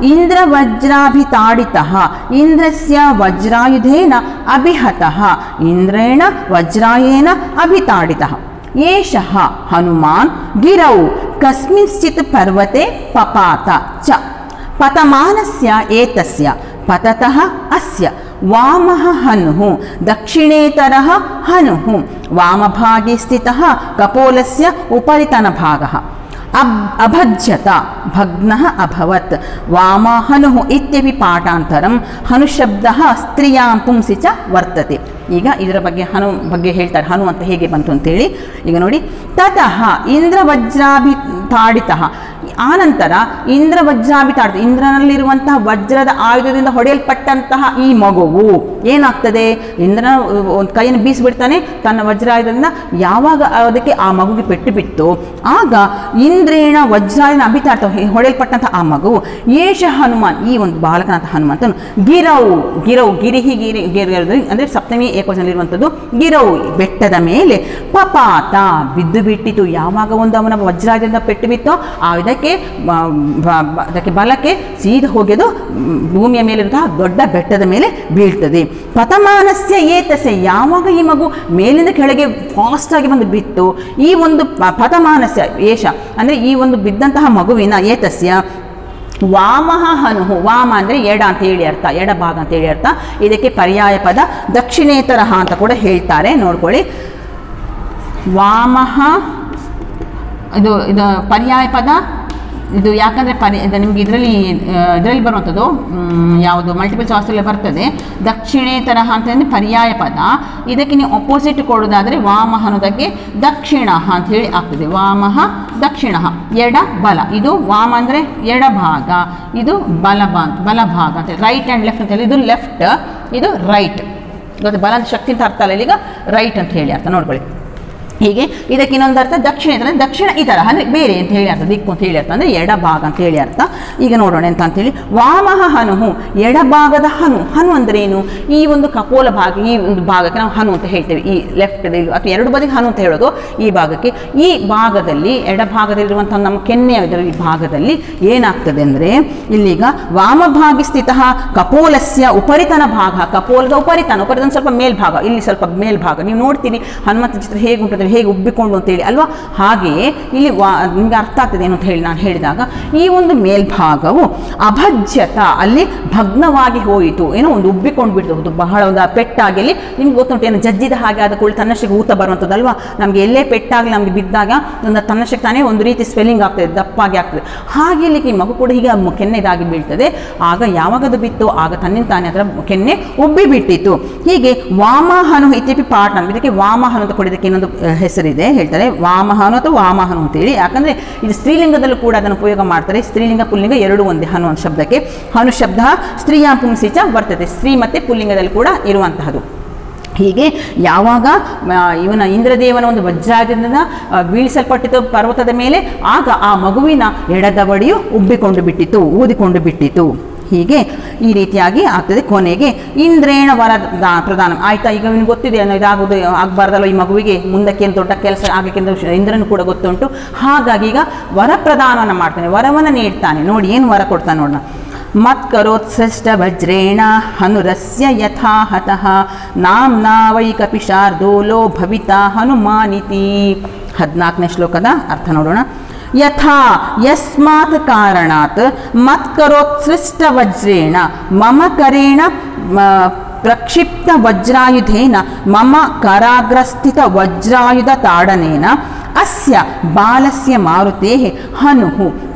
ಇಂದ್ರವಜ್ರಾಭಿತಾಡಿತಃ ಇಂದ್ರಸ್ಯ ವಜ್ರಾಯುಧೇನ ಅಭಿಹತಃ ಇಂದ್ರೇಣ ವಜ್ರಾಯೇನ ಅಭಿತಾಡಿತಃ ಏಷಃ ಹನುಮಾನ್ ಗಿರೌ ಕಸ್ಮಿಂಶ್ಚಿತ್ ಪರ್ವತೆ ಪಪಾತ ಚ ಪತಮಾನಸ್ಯ ಏತಸ್ಯ ಪತತಃ ಅಸ್ಯ ವಾಮಃ ಹನುಃ ದಕ್ಷಿಣೇತರಃ ಹನುಃ ವಾಮಭಾಗೆ ಸ್ಥಿತಃ ಕಪೋಲಸ್ಯ ಉಪರಿತನಭಾಗः ಅಬ್ ಅಭಜ್ಯತ ಭಗ್ನಃ ಅಭವತ್ ವಾಮ ಹನುಃ ಇತ್ಯಪಿ ಪಾಠಾಂತರಂ ಹನುಶಬ್ದಃ ಸ್ತ್ರೀಯಾಂ ಪುಂಸಿ ಚ ವರ್ತತೆ ಈಗ ಇದರ ಬಗ್ಗೆ ಹನು ಬಗ್ಗೆ ಹೇಳ್ತಾರೆ ಹನು ಅಂತ ಹೇಗೆ ಬಂತು ಅಂತೇಳಿ ಈಗ ನೋಡಿ ತತಃ ಇಂದ್ರವಜ್ರಾಭಿ ತಾಡಿತಃ ಆನಂತರ ಇಂದ್ರ ವಜ್ರಾಭಿತಾಡಿತ ಇಂದ್ರನಲ್ಲಿರುವಂತಹ ವಜ್ರದ ಆಯುಧದಿಂದ ಹೊಡೆಯಲ್ಪಟ್ಟಂತಹ ಈ ಮಗುವು ಏನಾಗ್ತದೆ ಇಂದ್ರನ ಒಂದು ಕೈಯನ್ನು ಬೀಸಿಬಿಡ್ತಾನೆ ತನ್ನ ವಜ್ರಾಯುಧದಿಂದ ಯಾವಾಗ ಅದಕ್ಕೆ ಆ ಮಗುಗೆ ಪೆಟ್ಟು ಬಿತ್ತು ಆಗ ಇಂದ್ರೇಣ ವಜ್ರಾಯನ ಅಭಿತಾಟ ಹೊಡೆಯಲ್ಪಟ್ಟಂತಹ ಆ ಮಗು ಏಷ ಹನುಮಾನ್ ಈ ಒಂದು ಬಾಲಕನಾಥ ಹನುಮಂತನು ಗಿರೌ ಗಿರೌ ಗಿರಿಹಿ ಗಿರಿ ಗಿರಿ ಅಂದರೆ ಸಪ್ತಮಿ ಏಕವಚನಲ್ಲಿರುವಂಥದ್ದು ಗಿರೌ ಬೆಟ್ಟದ ಮೇಲೆ ಪಪಾತ ಬಿದ್ದು ಬಿಟ್ಟಿತು ಯಾವಾಗ ಒಂದು ಅವನ ವಜ್ರಾಯುಧದಿಂದ ಪೆಟ್ಟು ಬಿತ್ತೋ ಆ ಇದಕ್ಕೆ ಬ- ಬ- ಬ- ಅದಕ್ಕೆ ಬಲಕ್ಕೆ ಸೀದ ಹೋಗಿದ್ದು ಮ್, ಭೂಮಿಯ ಮೇಲಿರುವಂತಹ ದೊಡ್ಡ ಬೆಟ್ಟದ ಮೇಲೆ ಬೀಳ್ತದೆ ಪತಮಾನಸ್ಯ ಏತಸೆ ಯಾವಾಗ ಈ ಮಗು ಮೇಲಿಂದ ಕೆಳಗೆ ಫಾಸ್ಟ್ ಆಗಿ ಬಂದು ಬಿತ್ತು ಈ ಒಂದು ಪ- ಪತಮಾನಸ್ಯ ಏಷ ಅಂದರೆ ಈ ಒಂದು ಬಿದ್ದಂತಹ ಮಗುವಿನ ಏತಸ್ಯ ವಾಮಃ ಹನುಹು ವಾಮ ಅಂದರೆ ಎಡ ಅಂತ ಹೇಳಿ ಅರ್ಥ ಎಡಭಾಗ ಅಂತ ಹೇಳಿ ಅರ್ಥ ಇದಕ್ಕೆ ಪರ್ಯಾಯ ಪದ ದಕ್ಷಿಣೇತರಹ ಅಂತ ಕೂಡ ಹೇಳ್ತಾರೆ ನೋಡ್ಕೊಳ್ಳಿ ವಾಮಃ ಇದು ಇದು ಪರ್ಯಾಯ ಪದ ಇದು ಯಾಕಂದರೆ ಪರಿ ಇದು ನಿಮಗೆ ಇದರಲ್ಲಿ ಇದರಲ್ಲಿ ಬರುವಂಥದ್ದು ಮ್, ಯಾವುದು ಮಲ್ಟಿಪಲ್ ಚಾಯ್ಸಲ್ಲಿ ಬರ್ತದೆ ದಕ್ಷಿಣೇತರ ಅಂತಂದರೆ ಪರ್ಯಾಯ ಪದ ಇದಕ್ಕೆ ನೀವು ಅಪೋಸಿಟ್ ಕೊಡೋದಾದರೆ ವಾಮಃ ಅನ್ನೋದಕ್ಕೆ ದಕ್ಷಿಣ ಅಂತ ಹೇಳಿ ಆಗ್ತದೆ ವಾಮಃ ದಕ್ಷಿಣ ಎಡ ಬಲ ಇದು ವಾಮ ಅಂದರೆ ಎಡಭಾಗ ಇದು ಬಲಭ ಬಲಭಾಗ ಅಂತ ರೈಟ್ ಆ್ಯಂಡ್ ಲೆಫ್ಟ್ ಅಂತ ಹೇಳಿ ಇದು ಲೆಫ್ಟ್ ಇದು ರೈಟ್ ಗೊತ್ತಾ ಬಲ ಅಂತ ಶಕ್ತಿ ಅಂತ ಅರ್ಥ ಅಲ್ಲ ಈಗ ರೈಟ್ ಅಂತ ಹೇಳಿ ಅರ್ಥ ನೋಡ್ಕೊಳ್ಳಿ ಹೀಗೆ ಇದಕ್ಕೆ ಇನ್ನೊಂದು ಅರ್ಥ ದಕ್ಷಿಣ ಅಂದರೆ ದಕ್ಷಿಣ ಈ ಥರ ಅಂದರೆ ಬೇರೆ ಅಂತ ಹೇಳಿ ಅರ್ಥ ದಿಕ್ಕು ಅಂತ ಹೇಳಿ ಅರ್ಥ ಅಂದರೆ ಎಡಭಾಗ ಅಂತ ಹೇಳಿ ಅರ್ಥ ಈಗ ನೋಡೋಣ ಅಂತ ಅಂತೇಳಿ ವಾಮಹ ಹನುಹು ಎಡಭಾಗದ ಹನು ಹನು ಅಂದ್ರೆ ಏನು ಈ ಒಂದು ಕಪೋಲ ಭಾಗ ಈ ಒಂದು ಭಾಗಕ್ಕೆ ನಾವು ಹನು ಅಂತ ಹೇಳ್ತೇವೆ ಈ ಲೆಫ್ಟ್ ಅಥವಾ ಎರಡು ಬದಿಗೆ ಹನು ಅಂತ ಹೇಳೋದು ಈ ಭಾಗಕ್ಕೆ ಈ ಭಾಗದಲ್ಲಿ ಎಡಭಾಗದಲ್ಲಿರುವಂತಹ ನಮ್ಮ ಕೆನ್ನೆಯ ಇದರಲ್ಲಿ ಭಾಗದಲ್ಲಿ ಏನಾಗ್ತದೆ ಅಂದರೆ ಇಲ್ಲೀಗ ವಾಮಭಾಗಿ ಸ್ಥಿತ ಕಪೋಲಸ್ಯ ಉಪರಿತನ ಭಾಗ ಕಪೋಲದ ಉಪರಿತನ ಉಪರಿತನ ಸ್ವಲ್ಪ ಮೇಲ್ಭಾಗ ಇಲ್ಲಿ ಸ್ವಲ್ಪ ಮೇಲ್ಭಾಗ ನೀವು ನೋಡ್ತೀರಿ ಹನುಮಂತ ಚಿತ್ರ ಹೇಗೆ ಉಂಟು ಹೇಗೆ ಉಬ್ಬಿಕೊಂಡು ಅಂತೇಳಿ ಅಲ್ವಾ ಹಾಗೆಯೇ ಇಲ್ಲಿ ವಾ ನಿಮಗೆ ಅರ್ಥ ಆಗ್ತದೆ ಏನು ಅಂತ ಹೇಳಿ ನಾನು ಹೇಳಿದಾಗ ಈ ಒಂದು ಮೇಲ್ಭಾಗವು ಅಭಜ್ಯತ ಅಲ್ಲಿ ಭಗ್ನವಾಗಿ ಹೋಯಿತು ಏನೋ ಒಂದು ಉಬ್ಬಿಕೊಂಡು ಬಿಡ್ತು ಅದು ಬಹಳ ಒಂದು ಪೆಟ್ಟಾಗಿ ಅಲ್ಲಿ ನಿಮ್ಗೆ ಗೊತ್ತುಂಟು ಏನು ಜಜ್ಜಿದ ಹಾಗೆ ಆದ ಕೂಡಲೇ ತನ್ನಷ್ಟಕ್ಕೆ ಊತ ಬರುವಂಥದ್ದಲ್ವಾ ನಮಗೆ ಎಲ್ಲೇ ಪೆಟ್ಟಾಗಲಿ ನಮಗೆ ಬಿದ್ದಾಗ ಒಂದು ತನ್ನಷ್ಟಕ್ಕೆ ತಾನೇ ಒಂದು ರೀತಿ ಸ್ವೆಲ್ಲಿಂಗ್ ಆಗ್ತದೆ ದಪ್ಪಾಗಿ ಆಗ್ತದೆ ಹಾಗೆ ಇಲ್ಲಿ ಈ ಮಗು ಕೂಡ ಹೀಗೆ ಮ- ಕೆನ್ನೆ ಇದಾಗಿ ಬೀಳ್ತದೆ ಆಗ ಯಾವಾಗ ಅದು ಬಿತ್ತು ಆಗ ತನ್ನಿಂದ ತಾನೇ ಅದರ ಕೆನ್ನೆ ಉಬ್ಬಿ ಬಿಟ್ಟಿತ್ತು ಹೀಗೆ ವಾಮಹನು ಇತ್ಯಪಿ ಪಾಠ ಇದಕ್ಕೆ ವಾಮಹನು ಅಂತ ಕೂಡ ಇದಕ್ಕೆ ಇನ್ನೊಂದು ಆ, ಹೆಸರಿದೆ ಹೇಳ್ತಾರೆ ವಾಮಹನು ಅಥವಾ ವಾಮಹನು ಅಂತೇಳಿ ಯಾಕಂದರೆ ಇದು ಸ್ತ್ರೀಲಿಂಗದಲ್ಲೂ ಕೂಡ ಅದನ್ನು ಉಪಯೋಗ ಮಾಡ್ತಾರೆ ಸ್ತ್ರೀಲಿಂಗ ಪುಲ್ಲಿಂಗ ಎರಡು ಒಂದೇ ಹನು ಅನ್ನೋ ಶಬ್ದಕ್ಕೆ ಹನು ಶಬ್ದ ಸ್ತ್ರೀಯ ಪುಂಸಿಚ ಬರ್ತದೆ ಸ್ತ್ರೀ ಮತ್ತು ಪುಲ್ಲಿಂಗದಲ್ಲಿ ಕೂಡ ಇರುವಂತಹದ್ದು ಹೀಗೆ ಯಾವಾಗ ಆ, ಇವನ ಇಂದ್ರದೇವನ ಒಂದು ವಜ್ರಾಯುಧದಿಂದ ಆ, ಬೀಳಿಸಲ್ಪಟ್ಟಿತು ಪರ್ವತದ ಮೇಲೆ ಆಗ ಆ ಮಗುವಿನ ಎಡದವಡಿಯು ಉಬ್ಬಿಕೊಂಡು ಬಿಟ್ಟಿತು ಊದಿಕೊಂಡು ಬಿಟ್ಟಿತು ಹೀಗೆ ಈ ರೀತಿಯಾಗಿ ಆಗ್ತದೆ ಕೊನೆಗೆ ಇಂದ್ರೇಣ ವರ ದಾ- ಪ್ರದಾನ ಆಯ್ತಾ ಈಗ ನಿಮ್ಗೆ ಗೊತ್ತಿದೆ ಅನ್ನೋ ಇದಾಗೋದು ಆಗಬಾರ್ದಲ್ಲ ಈ ಮಗುವಿಗೆ ಮುಂದಕ್ಕೆ ಏನು ದೊಡ್ಡ ಕೆಲಸ ಆಗಕ್ಕೆ ಅಂತ ವಿಷಯ ಇಂದ್ರನು ಕೂಡ ಗೊತ್ತುಂಟು ಹಾಗಾಗಿ ಈಗ ವರ ಪ್ರದಾನವನ್ನು ಮಾಡ್ತಾನೆ ವರವನ್ನು ನೀಡ್ತಾನೆ ನೋಡಿ ಏನು ವರ ಕೊಡ್ತಾನೆ ನೋಡೋಣ ಮತ್ಕರೋತ್ಸೃಷ್ಟ ವಜ್ರೇಣ ಹನುರಸ್ಯ ಯಥಾ ಹತಃ ನಾಮ್ನಾ ವೈ ಕಪಿಶಾರ್ದೂಲೋ ಭವಿತಾ ಹನುಮಾನಿತಿ ಹದಿನಾಲ್ಕನೇ ಶ್ಲೋಕದ ಅರ್ಥ ನೋಡೋಣ ಯಥಾ ಯಸ್ಮಾತ್ ಕಾರಣಾತ್ ಮತ್ಕರೋತ್ಸೃಷ್ಟ ವಜ್ರೇಣ ಮಮ ಕರೇಣ ಮ, ಪ್ರಕ್ಷಿಪ್ತ ವಜ್ರಾಯುಧೇನ ಮಮ ಕರಾಗ್ರಸ್ಥಿತ ವಜ್ರಾಯುಧ ತಾಡನೇನ ಅಸ್ಯ ಬಾಲಸ್ಯ ಮಾರುತೇಃ ಹನುಃ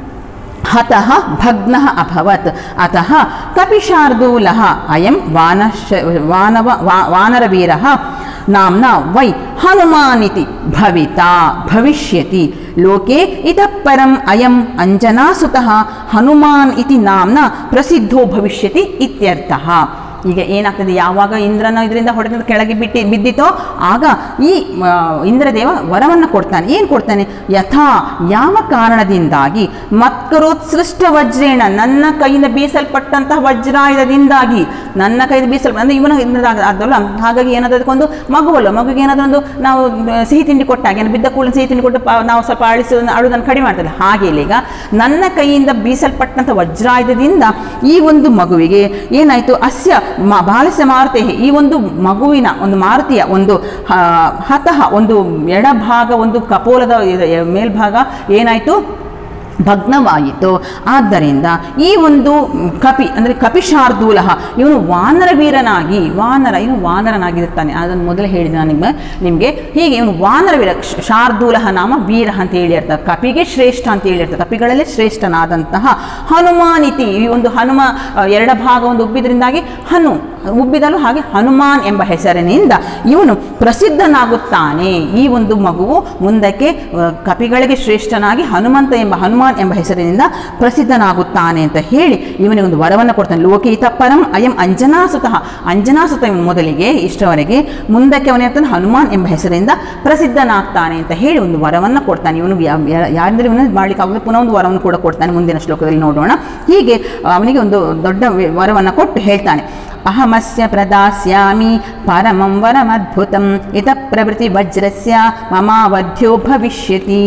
ಹತಃ ಭಗ್ನಃ ಅಭವತ್ ಅತಃ ಕಪಿಶಾರ್ದೂಲः ಅಯಂ ವಾನಶ ವಾನವ ವಾ- ವಾನರವೀರः ನಾಮ್ನ ವೈ ಹನುಮಾನಿತಿ ಭವಿತಾ ಭವಿಷ್ಯತಿ ಲೋಕೆ ಇತಃ ಪರಂ ಅಯಂ ಅಂಜನಾಸುತಃ ಹನುಮಾನ್ ಇತಿ ನಾಮ್ನ ಪ್ರಸಿದ್ಧೋ ಭವಿಷ್ಯತಿ ಇತ್ಯರ್ಥಃ ಈಗ ಏನಾಗ್ತದೆ ಯಾವಾಗ ಇಂದ್ರನ ಇದರಿಂದ ಹೊಡೆದ ಕೆಳಗೆ ಬಿಟ್ಟು ಬಿದ್ದಿತೋ ಆಗ ಈ ಆ, ಇಂದ್ರದೇವ ವರವನ್ನು ಕೊಡ್ತಾನೆ ಏನು ಕೊಡ್ತಾನೆ ಯಥಾ ಯಾವ ಕಾರಣದಿಂದಾಗಿ ಮತ್ಕರೋತ್ಸೃಷ್ಟ ವಜ್ರೇಣ ನನ್ನ ಕೈಯಿಂದ ಬೀಸಲ್ಪಟ್ಟಂತಹ ವಜ್ರಾಯುಧದಿಂದಾಗಿ ನನ್ನ ಕೈಯಿಂದ ಬೀಸಲ್ಪಟ್ಟ ಅಂದರೆ ಇವನ ಇಂದ್ರದ ಅದಲ್ಲ ಹಾಗಾಗಿ ಏನಾದ್ರು ಅದಕ್ಕೊಂದು ಮಗುವಲ್ಲ ಮಗುಗೆ ಏನಾದರೂ ಒಂದು ನಾವು ಆ, ಸಿಹಿ ತಿಂಡಿ ಕೊಟ್ಟಾಗ ಏನು ಬಿದ್ದ ಕೂಡಲೇ ಸಿಹಿ ತಿಂಡಿ ಕೊಟ್ಟು ಪಾ- ನಾವು ಸ್ವಲ್ಪ ಅಳಿಸೋದನ್ನು ಅಳುವುದನ್ನು ಕಡಿಮೆ ಮಾಡ್ತದೆ ಹಾಗೆ ಇಲ್ಲಿ ಈಗ ನನ್ನ ಕೈಯಿಂದ ಬೀಸಲ್ಪಟ್ಟಂಥ ವಜ್ರಾಯುಧದಿಂದ ಈ ಒಂದು ಮಗುವಿಗೆ ಏನಾಯಿತು ಅಸ್ಯ ಮ ಬಾಲಸ್ಯ ಮಾರುತಿ ಈ ಒಂದು ಮಗುವಿನ ಒಂದು ಮಾರುತಿಯ ಒಂದು ಆ, ಹತಃ ಒಂದು ಎಡಭಾಗ ಒಂದು ಕಪೋಲದ ಇದು ಮೇಲ್ಭಾಗ ಏನಾಯಿತು ಭಗ್ನವಾಯಿತು ಆದ್ದರಿಂದ ಈ ಒಂದು ಕಪಿ ಅಂದರೆ ಕಪಿಶಾರ್ದೂಲ ಇವನು ವಾನರ ವೀರನಾಗಿ ವಾನರ ಇವನು ವಾನರನಾಗಿರ್ತಾನೆ ಅದನ್ನು ಮೊದಲೇ ಹೇಳಿದೆ ನಾನು ನಿಮ್ಮ ನಿಮಗೆ ಹೀಗೆ ಇವನು ವಾನರ ವೀರ ಕ್ಷ- ಶಾರ್ದೂಲ ನಾಮ ವೀರ ಅಂತ ಹೇಳಿರ್ತಾರೆ ಕಪಿಗೆ ಶ್ರೇಷ್ಠ ಅಂತ ಹೇಳಿರ್ತಾರೆ ಕಪಿಗಳಲ್ಲಿ ಶ್ರೇಷ್ಠನಾದಂತಹ ಹನುಮಾನಿತಿ ಈ ಒಂದು ಹನುಮ ಆ, ಎರಡ ಭಾಗ ಒಂದು ಉಬ್ಬಿದ್ರಿಂದಾಗಿ ಹನು ಉಬ್ಬಿದಲು ಹಾಗೆ ಹನುಮಾನ್ ಎಂಬ ಹೆಸರಿನಿಂದ ಇವನು ಪ್ರಸಿದ್ಧನಾಗುತ್ತಾನೆ ಈ ಒಂದು ಮಗುವು ಮುಂದಕ್ಕೆ ಆ, ಕಪಿಗಳಿಗೆ ಶ್ರೇಷ್ಠನಾಗಿ ಹನುಮಂತ ಎಂಬ ಹನುಮಾನ್ ಎಂಬ ಹೆಸರಿನಿಂದ ಪ್ರಸಿದ್ಧನಾಗುತ್ತಾನೆ ಅಂತ ಹೇಳಿ ಇವನಿಗೆ ಒಂದು ವರವನ್ನು ಕೊಡ್ತಾನೆ ಲೋಕೀತ ಪರಂ ಅಯಂ ಅಂಜನಾಸುತಃ ಅಂಜನಾಸುತ ಇವನು ಮೊದಲಿಗೆ ಇಷ್ಟವರೆಗೆ ಮುಂದಕ್ಕೆ ಅವನೇರ್ತಾನೆ ಹನುಮಾನ್ ಎಂಬ ಹೆಸರಿಂದ ಪ್ರಸಿದ್ಧನಾಗ್ತಾನೆ ಅಂತ ಹೇಳಿ ಒಂದು ವರವನ್ನು ಕೊಡ್ತಾನೆ ಇವನು ಯಾರಿಂದ ಇವನು ಮಾಡ್ಲಿಕ್ಕೆ ಆಗೋದು ಪುನಃ ಒಂದು ವರವನ್ನು ಕೂಡ ಕೊಡ್ತಾನೆ ಮುಂದಿನ ಶ್ಲೋಕದಲ್ಲಿ ನೋಡೋಣ ಹೀಗೆ ಅವನಿಗೆ ಒಂದು ದೊಡ್ಡ ವರವನ್ನು ಕೊಟ್ಟು ಹೇಳ್ತಾನೆ ಅಹಮಸ್ಯ ಪ್ರದಾಸ್ಯಾಮಿ ಪರಮಂ ವರಮದ್ಭುತಂ ಇತ ಪ್ರಭೃತಿ ವಜ್ರಸ್ಯ ಮಮಾವಧ್ಯ ಭವಿಷ್ಯತಿ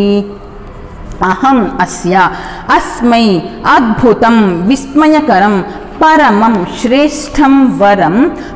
ಅಹಂ ಅಸ್ಯ ಅಸ್ಮೈ ಅದ್ಭುತಂ ವಿಸ್ಮಯಕರಂ ಪರಮಂ ಶ್ರೇಷ್ಠಂ ವರಂ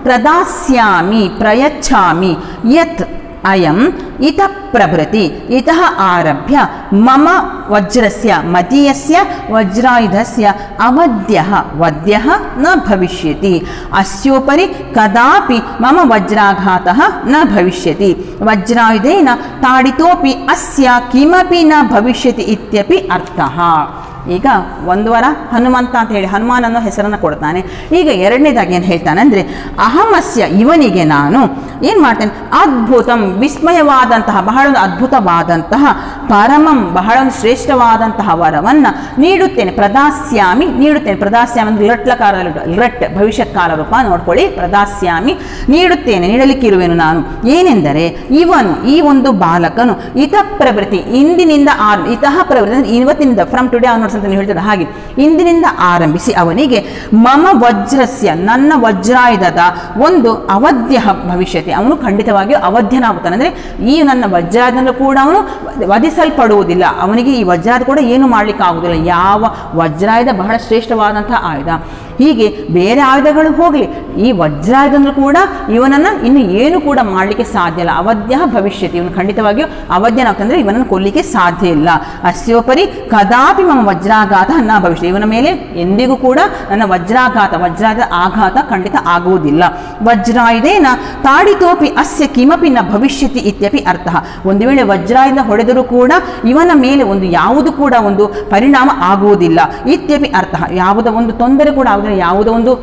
ಪ್ರದಾಸ್ಯಾಮಿ ಪ್ರಯಚ್ಛಾಮಿ ಯತ್ ಅಯಂ ಇತಃ ಪ್ರಭೃತಿ ಇತಃ ಆರಭ್ಯ ಮಮ ವಜ್ರಸ್ಯ ಮದೀಯಸ್ಯ ವಜ್ರಾಯುಧಸ್ಯ ಅವಧ್ಯಃ ವದ್ಯಃ ನ ಭವಿಷ್ಯತಿ ಅಸ್ಯೋಪರಿ ಕದಾಪಿ ಮಮ ವಜ್ರಾಘಾತಃ ನ ಭವಿಷ್ಯತಿ ವಜ್ರಾಯುಧೇನ ತಾಡಿತೋಪಿ ಅಸ್ಯ ಕಿಮಪಿ ನ ಭವಿಷ್ಯತಿ ಇತ್ಯಪಿ ಅರ್ಥಃ ಈಗ ಒಂದು ವಾರ ಹನುಮಂತ ಅಂತ ಹೇಳಿ ಹನುಮಾನ್ ಅನ್ನೋ ಹೆಸರನ್ನು ಕೊಡ್ತಾನೆ ಈಗ ಎರಡನೇದಾಗಿ ಏನು ಹೇಳ್ತಾನೆ ಅಂದರೆ ಅಹಮಸ್ಯ ಇವನಿಗೆ ನಾನು ಏನು ಮಾಡ್ತೇನೆ ಅದ್ಭುತಂ ವಿಸ್ಮಯವಾದಂತಹ ಬಹಳ ಒಂದು ಅದ್ಭುತವಾದಂತಹ ಪರಮಂ ಬಹಳ ಒಂದು ಶ್ರೇಷ್ಠವಾದಂತಹ ವರವನ್ನು ನೀಡುತ್ತೇನೆ ಪ್ರದಾಸ್ಯಾಮಿ ನೀಡುತ್ತೇನೆ ಪ್ರದಾಸ್ಯಾಮಿ ಅಂದ್ರೆ ಲಟ್ಲಕಾರ ಲಟ್ ಭವಿಷ್ಯತ್ ಕಾಲ ರೂಪ ನೋಡ್ಕೊಳ್ಳಿ ಪ್ರದಾಸ್ಯಾಮಿ ನೀಡುತ್ತೇನೆ ನೀಡಲಿಕ್ಕಿರುವೆನು ನಾನು ಏನೆಂದರೆ ಇವನು ಈ ಒಂದು ಬಾಲಕನು ಇತಃ ಪ್ರವೃತ್ತಿ ಇಂದಿನಿಂದ ಆರ್ ಇತಃ ಪ್ರವೃತ್ತಿ ಅಂದ್ರೆ ಇವತ್ತಿನಿಂದ ಫ್ರಮ್ ಟುಡೇ ಆನ್ವರ್ಡ್ಸ್ ಅಂತ ನೀವು ಹೇಳ್ತಾರೆ ಹಾಗೆ ಇಂದಿನಿಂದ ಆರಂಭಿಸಿ ಅವನಿಗೆ ಮಮ ವಜ್ರಸ್ಯ ನನ್ನ ವಜ್ರಾಯುಧದ ಒಂದು ಅವಧ್ಯ ಭವಿಷ್ಯತಿ ಅವನು ಖಂಡಿತವಾಗಿಯೂ ಅವಧ್ಯನಾಗುತ್ತಾನೆ ಅಂದರೆ ಈ ನನ್ನ ವಜ್ರಾಯುಧನೂ ಕೂಡ ಅವನು ವಧಿಸಲ್ಪಡುವುದಿಲ್ಲ ಅವನಿಗೆ ಈ ವಜ್ರಾಯುಧ ಕೂಡ ಏನು ಮಾಡಲಿಕ್ಕೆ ಆಗುವುದಿಲ್ಲ ಯಾವ ವಜ್ರಾಯುಧ ಬಹಳ ಶ್ರೇಷ್ಠವಾದಂತಹ ಆಯುಧ ಹೀಗೆ ಬೇರೆ ಆಯುಧಗಳು ಹೋಗಲಿ ಈ ವಜ್ರಾಯುಧನೂ ಕೂಡ ಇವನನ್ನು ಇನ್ನು ಏನು ಕೂಡ ಮಾಡಲಿಕ್ಕೆ ಸಾಧ್ಯ ಇಲ್ಲ ಅವಧ್ಯ ಭವಿಷ್ಯತಿ ಇವನು ಖಂಡಿತವಾಗಿಯೂ ಅವಧ್ಯನಾಗ್ತಂದ್ರೆ ಇವನನ್ನು ಕೊಲ್ಲಿಕ್ಕೆ ಸಾಧ್ಯ ಇಲ್ಲ ಅಸ್ಯೋಪರಿ ಕದಾಪಿ ಮಮ ವಜ್ರಾಘಾತ ನ ಭವಿಷ್ಯ ಇವನ ಮೇಲೆ ಎಂದಿಗೂ ಕೂಡ ನನ್ನ ವಜ್ರಾಘಾತ ವಜ್ರಾದ ಆಘಾತ ಖಂಡಿತ ಆಗುವುದಿಲ್ಲ ವಜ್ರಾಯುಧೇನ ತಾಡಿತೋಪಿ ಅಸ್ಯ ಕಿಮಪಿ ನ ಭವಿಷ್ಯತಿ ಇತ್ಯಪಿ ಅರ್ಥ ಒಂದು ವೇಳೆ ವಜ್ರಾಯುಧ ಹೊಡೆದರೂ ಕೂಡ ಇವನ ಮೇಲೆ ಒಂದು ಯಾವುದು ಕೂಡ ಒಂದು ಪರಿಣಾಮ ಆಗುವುದಿಲ್ಲ ಇತ್ಯಪಿ ಅರ್ಥ ಯಾವುದ ಒಂದು ತೊಂದರೆ ಕೂಡ ಆಗುವುದಿಲ್ಲ ಯಾವುದೋ ಒಂದು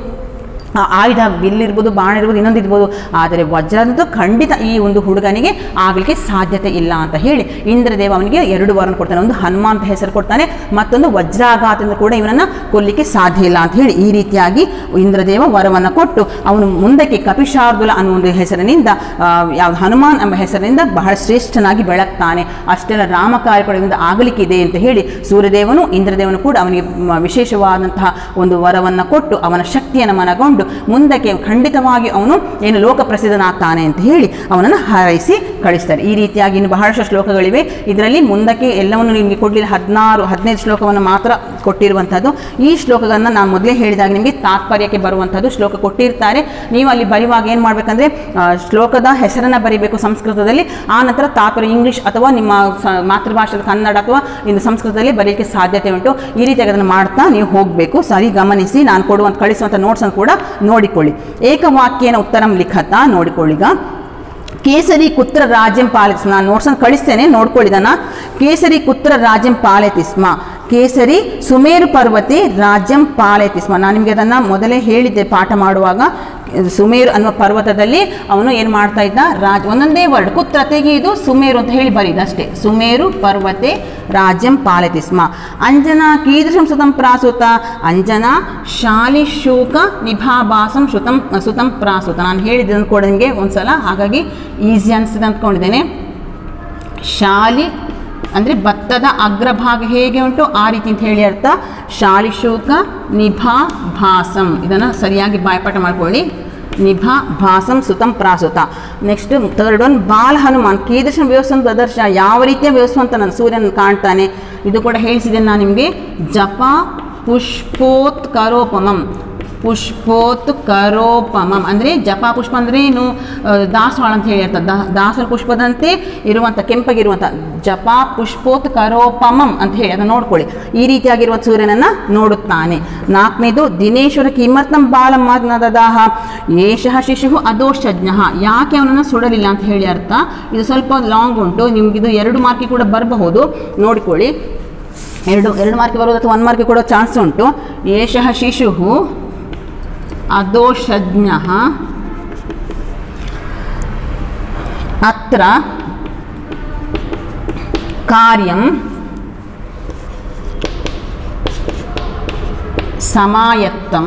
ಆ ಆಯುಧ ಬಿಲ್ಲಿರ್ಬೋದು ಬಾಣ ಇರ್ಬೋದು ಇನ್ನೊಂದು ಇರ್ಬೋದು ಆದರೆ ವಜ್ರದಂತೂ ಖಂಡಿತ ಈ ಒಂದು ಹುಡುಗನಿಗೆ ಆಗಲಿಕ್ಕೆ ಸಾಧ್ಯತೆ ಇಲ್ಲ ಅಂತ ಹೇಳಿ ಇಂದ್ರದೇವ ಅವನಿಗೆ ಎರಡು ವರನ ಕೊಡ್ತಾನೆ ಒಂದು ಹನುಮಾನ್ ಅಂತ ಹೆಸರು ಕೊಡ್ತಾನೆ ಮತ್ತೊಂದು ವಜ್ರಾಘಾತದಿಂದ ಕೂಡ ಇವನನ್ನು ಕೊಲ್ಲಿಕ್ಕೆ ಸಾಧ್ಯ ಇಲ್ಲ ಅಂತ ಹೇಳಿ ಈ ರೀತಿಯಾಗಿ ಇಂದ್ರದೇವ ವರವನ್ನು ಕೊಟ್ಟು ಅವನು ಮುಂದಕ್ಕೆ ಕಪಿಶಾರ್ದುಲ ಅನ್ನೋ ಒಂದು ಹೆಸರಿನಿಂದ ಯಾವುದು ಹನುಮಾನ್ ಎಂಬ ಹೆಸರಿನಿಂದ ಬಹಳ ಶ್ರೇಷ್ಠನಾಗಿ ಬೆಳಗ್ತಾನೆ ಅಷ್ಟೆಲ್ಲ ರಾಮ ಕಾರ್ಯಗಳಿಂದ ಆಗಲಿಕ್ಕಿದೆ ಅಂತ ಹೇಳಿ ಸೂರ್ಯದೇವನು ಇಂದ್ರದೇವನು ಕೂಡ ಅವನಿಗೆ ಮ- ವಿಶೇಷವಾದಂತಹ ಒಂದು ವರವನ್ನು ಕೊಟ್ಟು ಅವನ ಶಕ್ತಿಯನ್ನು ಮನಗೊಂಡು ಮುಂದಕ್ಕೆ ಖಂಡಿತವಾಗಿ ಅವನು ಏನು ಲೋಕ ಪ್ರಸಿದ್ಧನಾಗ್ತಾನೆ ಅಂತ ಹೇಳಿ ಅವನನ್ನು ಹಾರೈಸಿ ಕಳಿಸ್ತಾರೆ ಈ ರೀತಿಯಾಗಿ ಇನ್ನು ಬಹಳಷ್ಟು ಶ್ಲೋಕಗಳಿವೆ ಇದರಲ್ಲಿ ಮುಂದಕ್ಕೆ ಎಲ್ಲವನ್ನು ನಿಮಗೆ ಕೊಡಲಿಲ್ಲ ಹದಿನಾರು ಹದಿನೈದು ಶ್ಲೋಕವನ್ನು ಮಾತ್ರ ಕೊಟ್ಟಿರುವಂಥದ್ದು ಈ ಶ್ಲೋಕಗಳನ್ನು ನಾನು ಮೊದಲೇ ಹೇಳಿದಾಗ ನಿಮಗೆ ತಾತ್ಪರ್ಯಕ್ಕೆ ಬರುವಂಥದ್ದು ಶ್ಲೋಕ ಕೊಟ್ಟಿರ್ತಾರೆ ನೀವು ಅಲ್ಲಿ ಬರೆಯುವಾಗ ಏನು ಮಾಡಬೇಕಂದ್ರೆ ಶ್ಲೋಕದ ಹೆಸರನ್ನು ಬರೀಬೇಕು ಸಂಸ್ಕೃತದಲ್ಲಿ ಆ ನಂತರ ತಾತ್ಪರ್ಯ ಇಂಗ್ಲಿಷ್ ಅಥವಾ ನಿಮ್ಮ ಸ ಮಾತೃಭಾಷೆ ಕನ್ನಡ ಅಥವಾ ಇನ್ನು ಸಂಸ್ಕೃತದಲ್ಲಿ ಬರೆಯಲಿಕ್ಕೆ ಸಾಧ್ಯತೆ ಉಂಟು ಈ ರೀತಿಯಾಗಿ ಅದನ್ನು ಮಾಡ್ತಾ ನೀವು ಹೋಗಬೇಕು ಸರಿ ಗಮನಿಸಿ ನಾನು ಕೊಡುವಂಥ ಕಳಿಸುವಂಥ ನೋಟ್ಸನ್ನು ಕೂಡ ನೋಡಿಕೊಳ್ಳಿ ಏಕವಾಕ್ಯೇನ ಉತ್ತರಂ ಲಿಖತ ನೋಡಿಕೊಳ್ಳಿ ಈಗ ಕೇಸರಿ ಕುತ್ರ ರಾಜ್ಯಂ ಪಾಲಿಸ್ ನಾನು ನೋಟ್ಸನ್ನು ಕಳಿಸ್ತೇನೆ ನೋಡ್ಕೊಳ್ಳಿದನ ಕೇಸರಿ ಕುತ್ರ ರಾಜ್ಯಂ ಪಾಲಯತಿ ಸ್ಮ ಕೇಸರಿ ಸುಮೇರು ಪರ್ವತೆ ರಾಜ್ಯಂ ಪಾಲಯತಿ ಸ್ಮ ನಾನು ನಿಮಗೆ ಅದನ್ನು ಮೊದಲೇ ಹೇಳಿದ್ದೆ ಪಾಠ ಮಾಡುವಾಗ ಸುಮೇರು ಅನ್ನುವ ಪರ್ವತದಲ್ಲಿ ಅವನು ಏನು ಮಾಡ್ತಾ ಇದ್ದ ರಾಜ್ ಒಂದೊಂದೇ ವರ್ಡ್ ಕುತ್ರ ತೆಗೆಯುವುದು ಸುಮೇರು ಅಂತ ಹೇಳಿ ಬರೀದು ಅಷ್ಟೇ ಸುಮೇರು ಪರ್ವತೆ ರಾಜ್ಯಂ ಪಾಲಯತಿ ಸ್ಮ ಅಂಜನಾ ಕೀದೃಶಂ ಸುತಂ ಪ್ರಾಸುತ ಅಂಜನಾ ಶಾಲಿ ಶೂಕ ನಿಭಾಭಾಸಂ ಶ್ರುತಂ ಸುತಂ ಪ್ರಾಸುತ ನಾನು ಹೇಳಿದ್ದೆ ಅಂದ್ಕೊಂಡು ನಿಮಗೆ ಒಂದ್ಸಲ ಹಾಗಾಗಿ ಈಸಿ ಅನಿಸ್ತದೆ ಅಂದ್ಕೊಂಡಿದ್ದೇನೆ ಶಾಲಿ ಅಂದರೆ ಭತ್ತದ ಅಗ್ರಭಾಗ ಹೇಗೆ ಉಂಟು ಆ ರೀತಿ ಅಂತ ಹೇಳಿ ಅರ್ಥ ಶಾಲಿಶೂಕ ನಿಭಾ ಭಾಸಂ ಇದನ್ನು ಸರಿಯಾಗಿ ಬಾಯ್ಪಾಠ ಮಾಡ್ಕೊಳ್ಳಿ ನಿಭಾ ಭಾಸಂ ಸುತಂ ಪ್ರಾಸುತ ನೆಕ್ಸ್ಟ್ ಥರ್ಡ್ ಒನ್ ಬಾಲ ಹನುಮಾನ್ ಕೀದೃಶ ವ್ಯವಸ್ಥಾನ ಪ್ರದರ್ಶ ಯಾವ ರೀತಿಯ ವ್ಯವಸ್ಥೆ ಅಂತ ನಾನು ಸೂರ್ಯನ ಕಾಣ್ತಾನೆ ಇದು ಕೂಡ ಹೇಳಿಸಿದ್ದೇನೆ ನಾನು ನಿಮಗೆ ಜಪ ಪುಷ್ಪೋತ್ಕರೋಪಮಂ ಪುಷ್ಪೋತ್ ಕರೋಪಮಂ ಅಂದರೆ ಜಪ ಪುಷ್ಪ ಅಂದರೆ ಏನು ಆ, ದಾಸವಾಳ ಅಂತ ಹೇಳಿ ಅರ್ಥ ದಾ- ದಾಸರ ಪುಷ್ಪದಂತೆ ಇರುವಂಥ ಕೆಂಪಗಿರುವಂಥ ಜಪ ಪುಷ್ಪೋತ್ ಕರೋಪಮಂ ಅಂತ ಹೇಳಿ ಅದನ್ನು ನೋಡ್ಕೊಳ್ಳಿ ಈ ರೀತಿಯಾಗಿರುವ ಸೂರ್ಯನನ್ನು ನೋಡುತ್ತಾನೆ ನಾಲ್ಕನೇದು ದಿನೇಶ್ವರ ಕಿಮರ್ಥಂ ಬಾಲಂ ಮಾತನಾದದಾಹ ಏಷಃ ಶಿಶು ಅದೋಷಜ್ಞ ಯಾಕೆ ಅವನನ್ನು ಸುಡಲಿಲ್ಲ ಅಂತ ಹೇಳಿ ಅರ್ಥ ಇದು ಸ್ವಲ್ಪ ಲಾಂಗ್ ಉಂಟು ನಿಮಗಿದು ಎರಡು ಮಾರ್ಕಿ ಕೂಡ ಬರಬಹುದು ನೋಡಿಕೊಳ್ಳಿ ಎರಡು ಎರಡು ಮಾರ್ಕ್ ಬರೋದು ಅಥವಾ ಒಂದು ಮಾರ್ಕ್ ಕೊಡೋ ಚಾನ್ಸ್ ಉಂಟು ಏಷಃ ಶಿಶು ಅದೋಷಜ್ಞ ಅತ್ರ ಕಾರ್ಯಂ ಸಮಾಯತ್ತಂ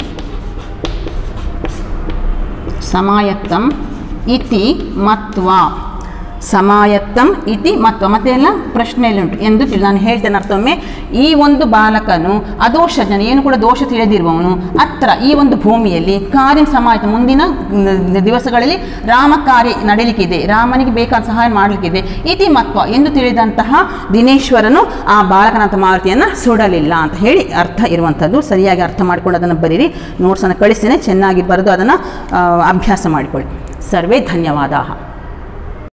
ಸಮಾಯತ್ತಂ ಇತಿ ಮತ್ವ ಸಮಾಯತ್ತಂ ಇತಿ ಮತ್ವ ಮತ್ತೆ ಎಲ್ಲ ಪ್ರಶ್ನೆಯಲ್ಲಿ ಉಂಟು ಎಂದು ತಿಳಿ ನಾನು ಹೇಳ್ತೇನೆ ಅರ್ಥೊಮ್ಮೆ ಈ ಒಂದು ಬಾಲಕನು ಅದೋಷಜ್ಞ ಏನು ಕೂಡ ದೋಷ ತಿಳಿದಿರುವವನು ಅತ್ರ ಈ ಒಂದು ಭೂಮಿಯಲ್ಲಿ ಕಾರ್ಯ ಸಮಾಯತ ಮುಂದಿನ ನ- ದಿವಸಗಳಲ್ಲಿ ರಾಮ ಕಾರ್ಯ ನಡೀಲಿಕ್ಕಿದೆ ರಾಮನಿಗೆ ಬೇಕಾದ ಸಹಾಯ ಮಾಡಲಿಕ್ಕಿದೆ ಇತಿ ಮತ್ವ ಎಂದು ತಿಳಿದಂತಹ ದಿನೇಶ್ವರನು ಆ ಬಾಲಕನಾಥ ಮಾರುತಿಯನ್ನು ಸುಡಲಿಲ್ಲ ಅಂತ ಹೇಳಿ ಅರ್ಥ ಇರುವಂಥದ್ದು ಸರಿಯಾಗಿ ಅರ್ಥ ಮಾಡ್ಕೊಂಡು ಅದನ್ನು ಬರೀರಿ ನೋಟ್ಸನ್ನು ಕಳಿಸ್ತೇನೆ ಚೆನ್ನಾಗಿ ಬರೆದು ಅದನ್ನು ಆ, ಅಭ್ಯಾಸ ಮಾಡಿಕೊಳ್ಳಿ ಸರ್ವೇ ಧನ್ಯವಾದ